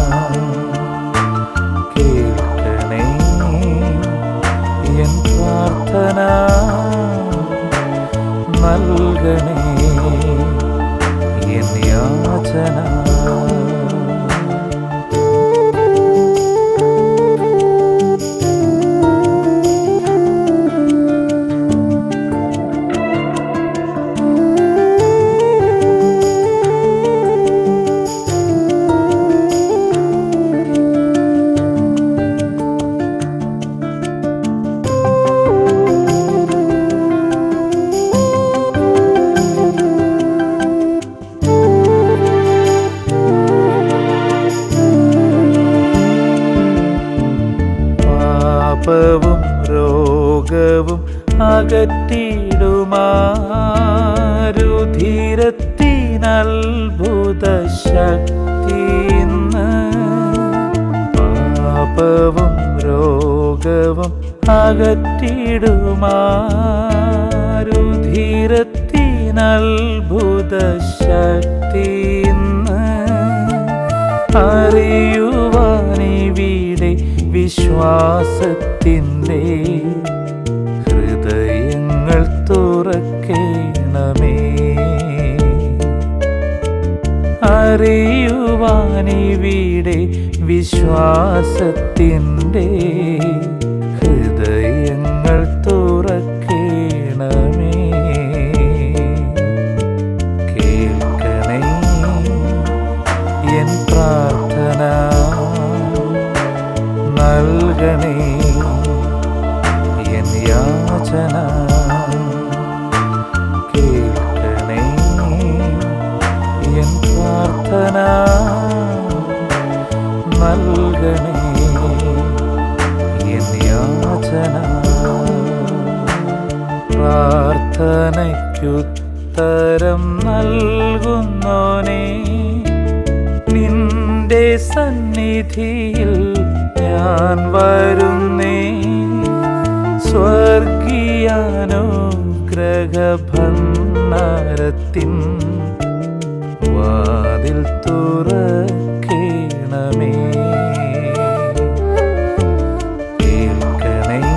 കേൾക്കണേ എൻ പ്രാർത്ഥന നൽകണേ എൻ യാചന പാപവും രോഗവും അകറ്റിടുമാരുധീരത്തിനത്ഭുത ശക്തി ഇന്ന് പാപവും രോഗവും അകറ്റിടുമാരുധീരത്തിനത്ഭുത ശക്തി ഇന്ന് അറിയുവാൻ വിശ്വാസത്തിൻ്റെ ഹൃദയങ്ങൾ തുറക്കേണമേ അറിയുവാനിവിടെ വിശ്വാസത്തിൻ്റെ ഹൃദയങ്ങൾ തുറക്കേണമേ കേൾക്കണേ എൻ പ്രാർത്ഥന നൽകണേ എൻ യാചന കേൾക്കണേ എൻ പ്രാർത്ഥന നൽകണേ എൻ യാചന പ്രാർത്ഥനയ്ക്കുത്തരം നൽകുന്നോനേ നിന്റെ സന്നിധിയിൽ ഞാൻ വരുന്നേ സ്വർഗീയാനുഗ്രഹഭണ്ണാരത്തിൻ വാതിൽ തുറക്കേണമേ കേൾക്കണേ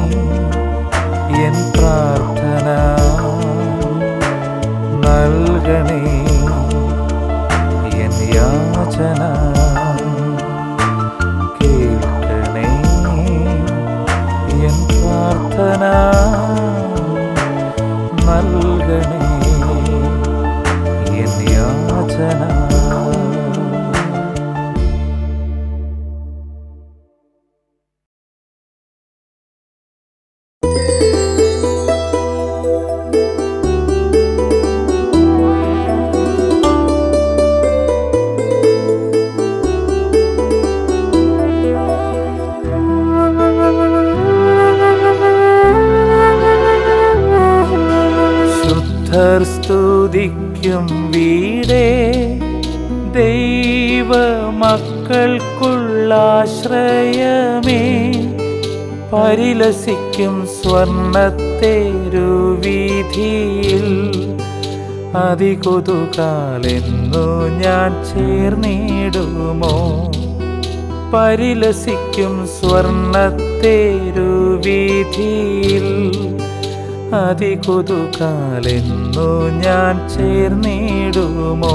എൻ പ്രാർത്ഥന നൽകണേ എൻ യാചന കേൾക്കണേ എൻ പ്രാർത്ഥന നൽകണേ എൻ യാചന ശുദ്ധർ സ്തുതിക്കും വീടേ ദൈവ മക്കൾക്കുള്ളാശ്രയമേ പരിലസിക്കും സ്വർണത്തേരുവീതിയിൽ അതികൊതുകാലെന്നു ഞാൻ ചേർന്നിടുമോ പരിലസിക്കും സ്വർണത്തേരുവീതിയിൽ അതികൊതുകാലെന്നു ഞാൻ ചേർന്നിടുമോ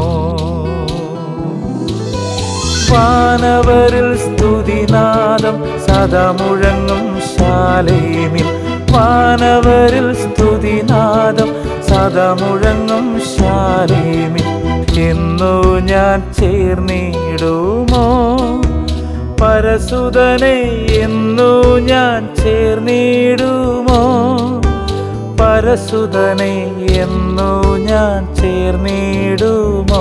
വാനവരിൽ സ്തുതിനാദം സദാ മുഴങ്ങും ശാലേമിൽ വാനവരിൽ സ്തുതിനാദം സദാ മുഴങ്ങും ശാലേമിൽ എന്നു ഞാൻ ചേർന്നിടുമോ പരസുതനെ എന്നു ഞാൻ ചേർന്നിടുമോ പരസുതനെ എന്നു ഞാൻ ചേർന്നിടുമോ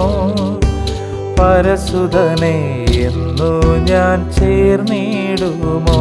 പരസുതനെ എന്നു ഞാൻ ചേർന്നിടുമോ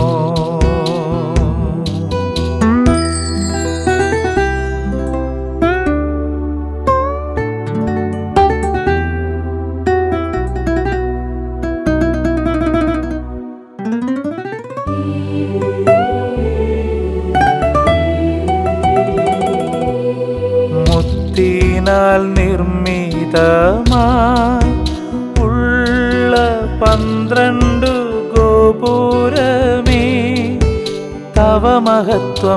മുത്തിനാൽ നിർമ്മിതമായി ഉള്ള പന്ത്രണ്ടു ഗോപുരമേ തവ മഹത്വം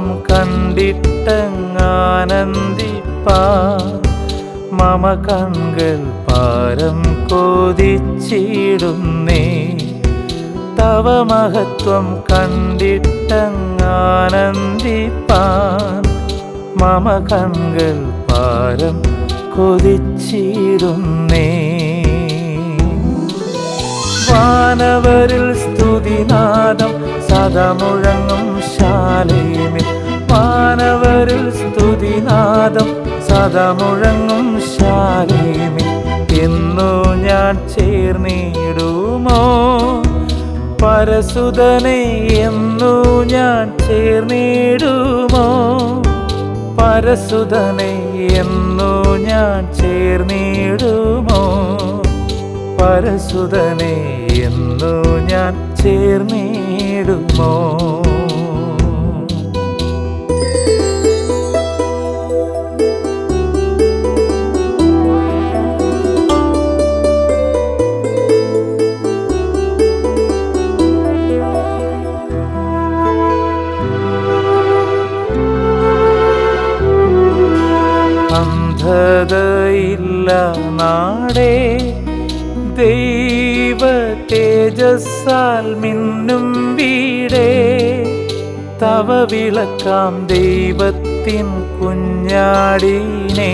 കണ്ടിട്ടങ്ങാനന്ദിപ്പാ മമ കൺകൾ പാരം കൊതിച്ചിടുന്നേ തവ മഹത്വം കണ്ടിട്ടങ്ങാനന്ദിപ്പാൻ മമ കൺകൾ പാരം കൊതിച്ചിരുന്നേ വാനവരിൽ സ്തുതിനാദം സദാ മുഴങ്ങും ശാലേമിൽ വാനവരിൽ സ്തുതിനാദം സദാ മുഴങ്ങും ശാലേമിൽ എന്നു ഞാൻ ചേർന്നിടുമോ പരസുതനെ എന്നു ഞാൻ ചേർന്നിടുമോ പരസുതനെ എന്നു ഞാൻ ചേർന്നിടുമോ പരസുതനെ എന്നു ഞാൻ ചേർന്നിടുമോ തേജസ്സാൽ മിന്നും വീടേ തവ വിളക്കാം ദൈവത്തിൻ കുഞ്ഞാടിനെ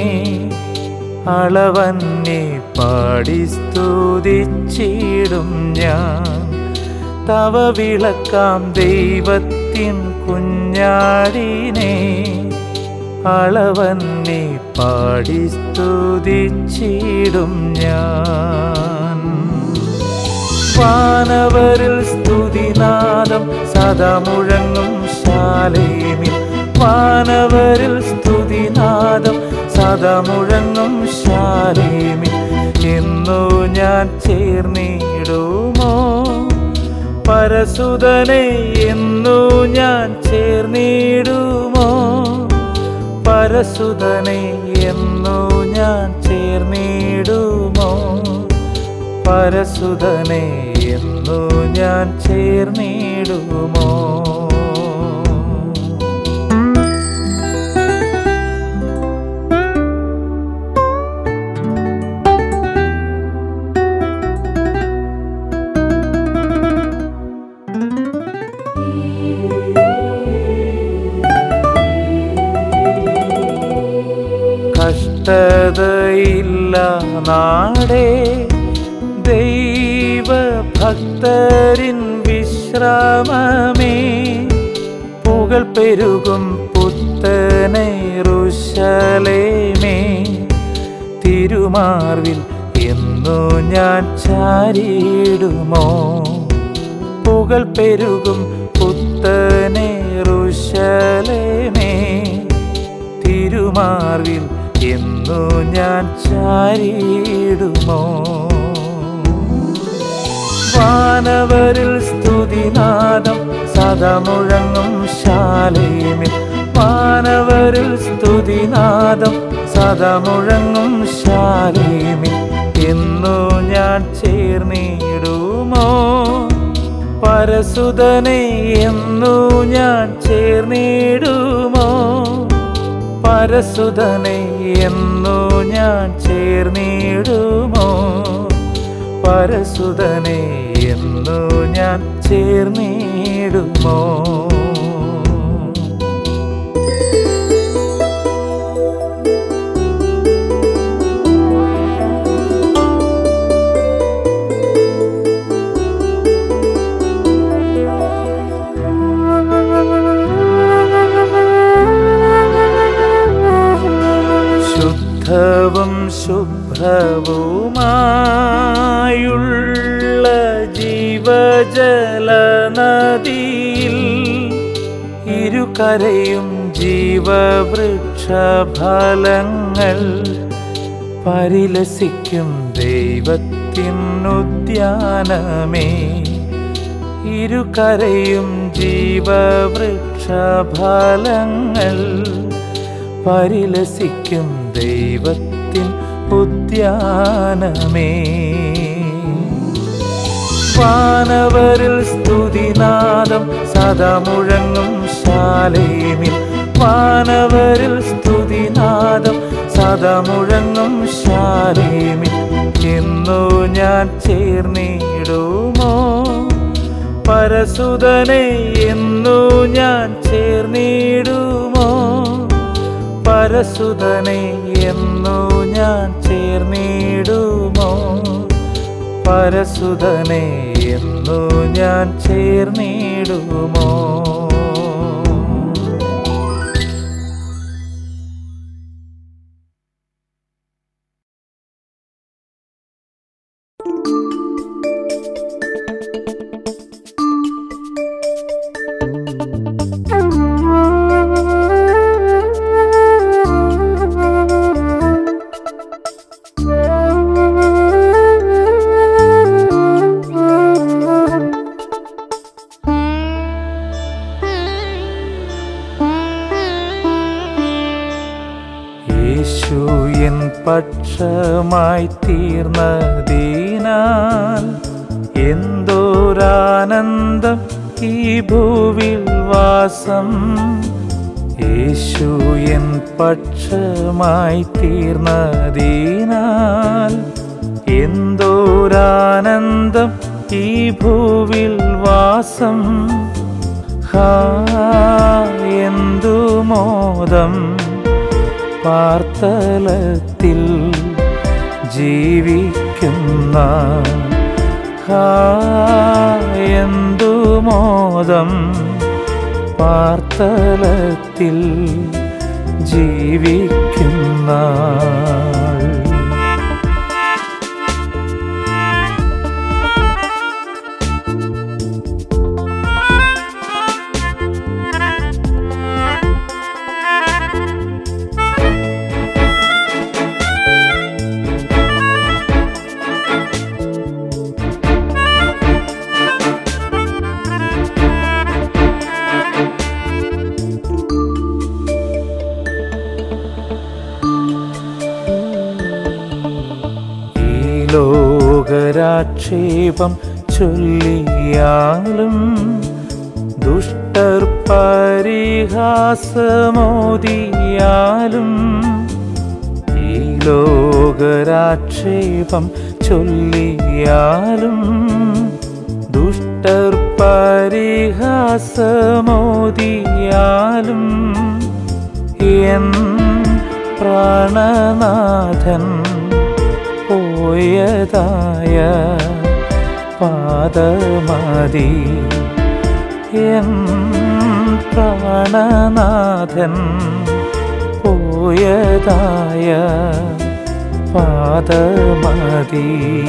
അളവന്നെ പാടി സ്തുതിച്ചിടും ഞാൻ തവ വിളക്കാം ദൈവത്തിൻ കുഞ്ഞാടിനെ അളവന്നെ പാടി സ്തുതിച്ചിടും ഞാൻ വാനവരിൽ സ്തുതിനാദം സദാ മുഴങ്ങും ശാലേമിൽ വാനവരിൽ സ്തുതിനാദം സദാ മുഴങ്ങും ശാലേമിൽ എന്നു ഞാൻ ചേർന്നിടുമോ പരസുതനെ എന്നു ഞാൻ ചേർന്നിടുമോ പരസുതനെ എന്നു ഞാൻ ചേർന്നിടുമോ പരസുതനെ എന്നു ഞാൻ ചേർന്നിടുമോ കഷ്ടതയില്ല നാടേ ദൈവഭക്തരിൻ വിശ്രാമമേ പുകൾ പെരുകും പുത്തനെ റുശലേമേ തിരുമാർവിൽ എന്നു ഞാൻ ചാരിടുമോ പുകൾ പെരുകും പുത്തനെ റുശലേമേ തിരുമാർവിൽ എന്നു ഞാൻ ചാരിടുമോ വാനവരിൽ സ്തുതിനാദം സദാ മുഴങ്ങും ശാലേമിൽ വാനവരിൽ സ്തുതിനാദം സദാ മുഴങ്ങും ശാലേമിൽ എന്നു ഞാൻ ചേർന്നിടുമോ പരസുതനെ എന്നു ഞാൻ ചേർന്നിടുമോ പരസുതനെ എന്നു ഞാൻ ചേർന്നിടുമോ പരസുതനെ എന്നു ഞാൻ ചേർന്നിടുമോ ശുദ്ധവും ശുഭ്രവുമായുള്ള ജീവജല നദിയിൽ ഇരുകരയും ജീവവൃക്ഷഫലങ്ങൾ പരിലസിക്കും ദൈവത്തിനുദ്യാനമേ ഇരുകരയും ജീവവൃക്ഷഫലങ്ങൾ പരിലസിക്കും ദൈവത്തിൻ ഉദ്യാനമേ വാനവരിൽ സ്തുതിനാദം സദാ മുഴങ്ങും ശാലേമിൽ വാനവരിൽ സ്തുതിനാദം സദാ മുഴങ്ങും ശാലേമിൽ എന്നു ഞാൻ ചേർന്നിടുമോ പരസുതനെ എന്നു ഞാൻ ചേർന്നിടുമോ പരസുതനെ എന്നു ഞാൻ ചേർന്നിടുമോ പരസുതനെ എന്നു ഞാൻ ചേർന്നിടുമോ യേശു എൻ പക്ഷമായി തീർന്നതിനാൽ എന്തോരാനന്ദം ഈ ഭൂവിൽ വാസം യേശു എൻ പക്ഷമായി തീർന്നതിനാൽ എന്തോരാനന്ദം ഈ ഭൂവിൽ വാസം ഹാ എന്തു മോദം പാർത്തലത്തിൽ ജീവിക്കുന്ന ഹാ എന്തു മോദം പാർത്തലത്തിൽ ജീവിക്കുന്ന ഈ ലോകരാക്ഷേപം ചൊല്ലിയാലും ദുഷ്ടർ പരിഹാസമോദിയാലും ഈ ലോകരാക്ഷേപം ചൊല്ലിയാലും ദുഷ്ടർ പരിഹാസമോദിയാലും എൻ പ്രാണനാഥൻ പോയതായ പാദമതി എൻ പ്രാണനാഥൻ പോയതായ പാദമതി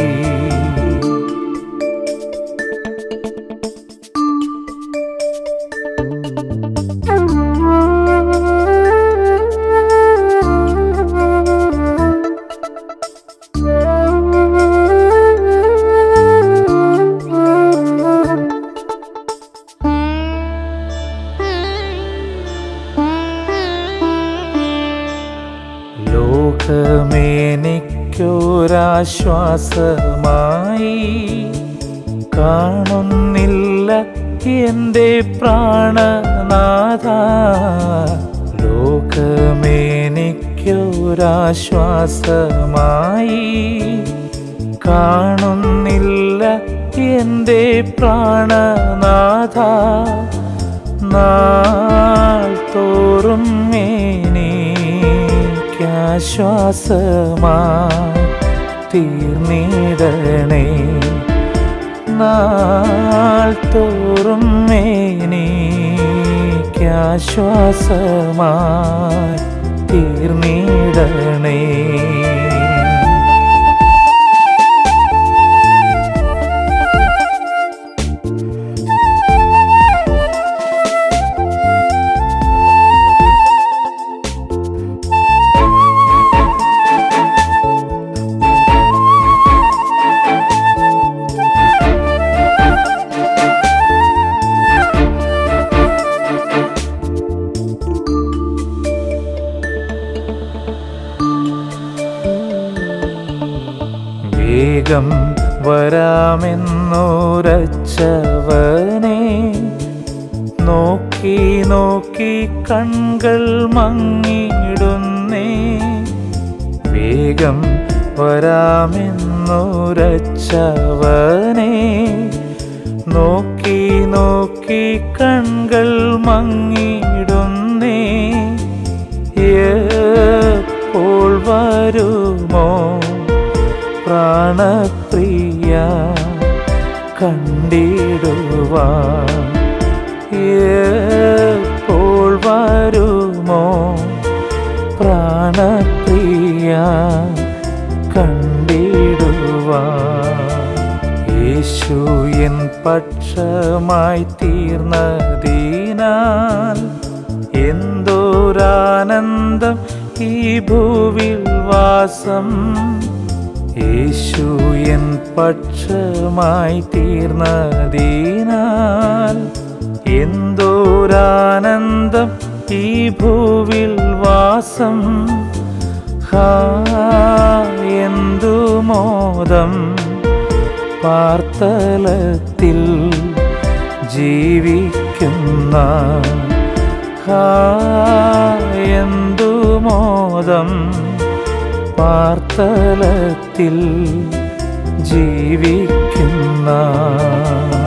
ലോകമേനിക്കൊരാശ്വാസമായി കാണുന്നില്ല എൻ്റെ പ്രാണനാഥ ലോകമേനിക്കൊരാശ്വാസമായി കാണുന്നില്ല എൻ്റെ പ്രാണനാഥ നാൾ തോറും എനിക്കാശ്വാസമായി തീർന്നിടണേ നാൾ തോറും എനിക്കാശ്വാസമായി തീർന്നിടണേ വേഗം വരാമെന്നോരച്ചവനെ നോക്കി നോക്കി കൺകൾ മങ്ങിടുന്നേ വേഗം വരാമെന്നോരച്ചവനെ നോക്കി നോക്കി കൺകൾ മങ്ങിടുന്നേ എപ്പോൾ വരുമോ പ്രാണപ്രിയ കണ്ടിടുവാ എപ്പോൾ വരുമോ പ്രാണപ്രിയ കണ്ടിടുവാ യേശു എൻ പക്ഷമായി തീർന്നതിനാൽ എന്തോരാനന്ദം ഈ ഭൂവിൽ വാസം യേശു എൻ പക്ഷമായി തീർന്നതിനാൽ എന്തോരാനന്ദം ഈ ഭൂവിൽ വാസം ഹാ എന്തു മോദം പാർത്തലത്തിൽ ജീവിക്കുന്ന ഹാ എന്തു മോദം പാർത്തലത്തിൽ ജീവിക്കുന്ന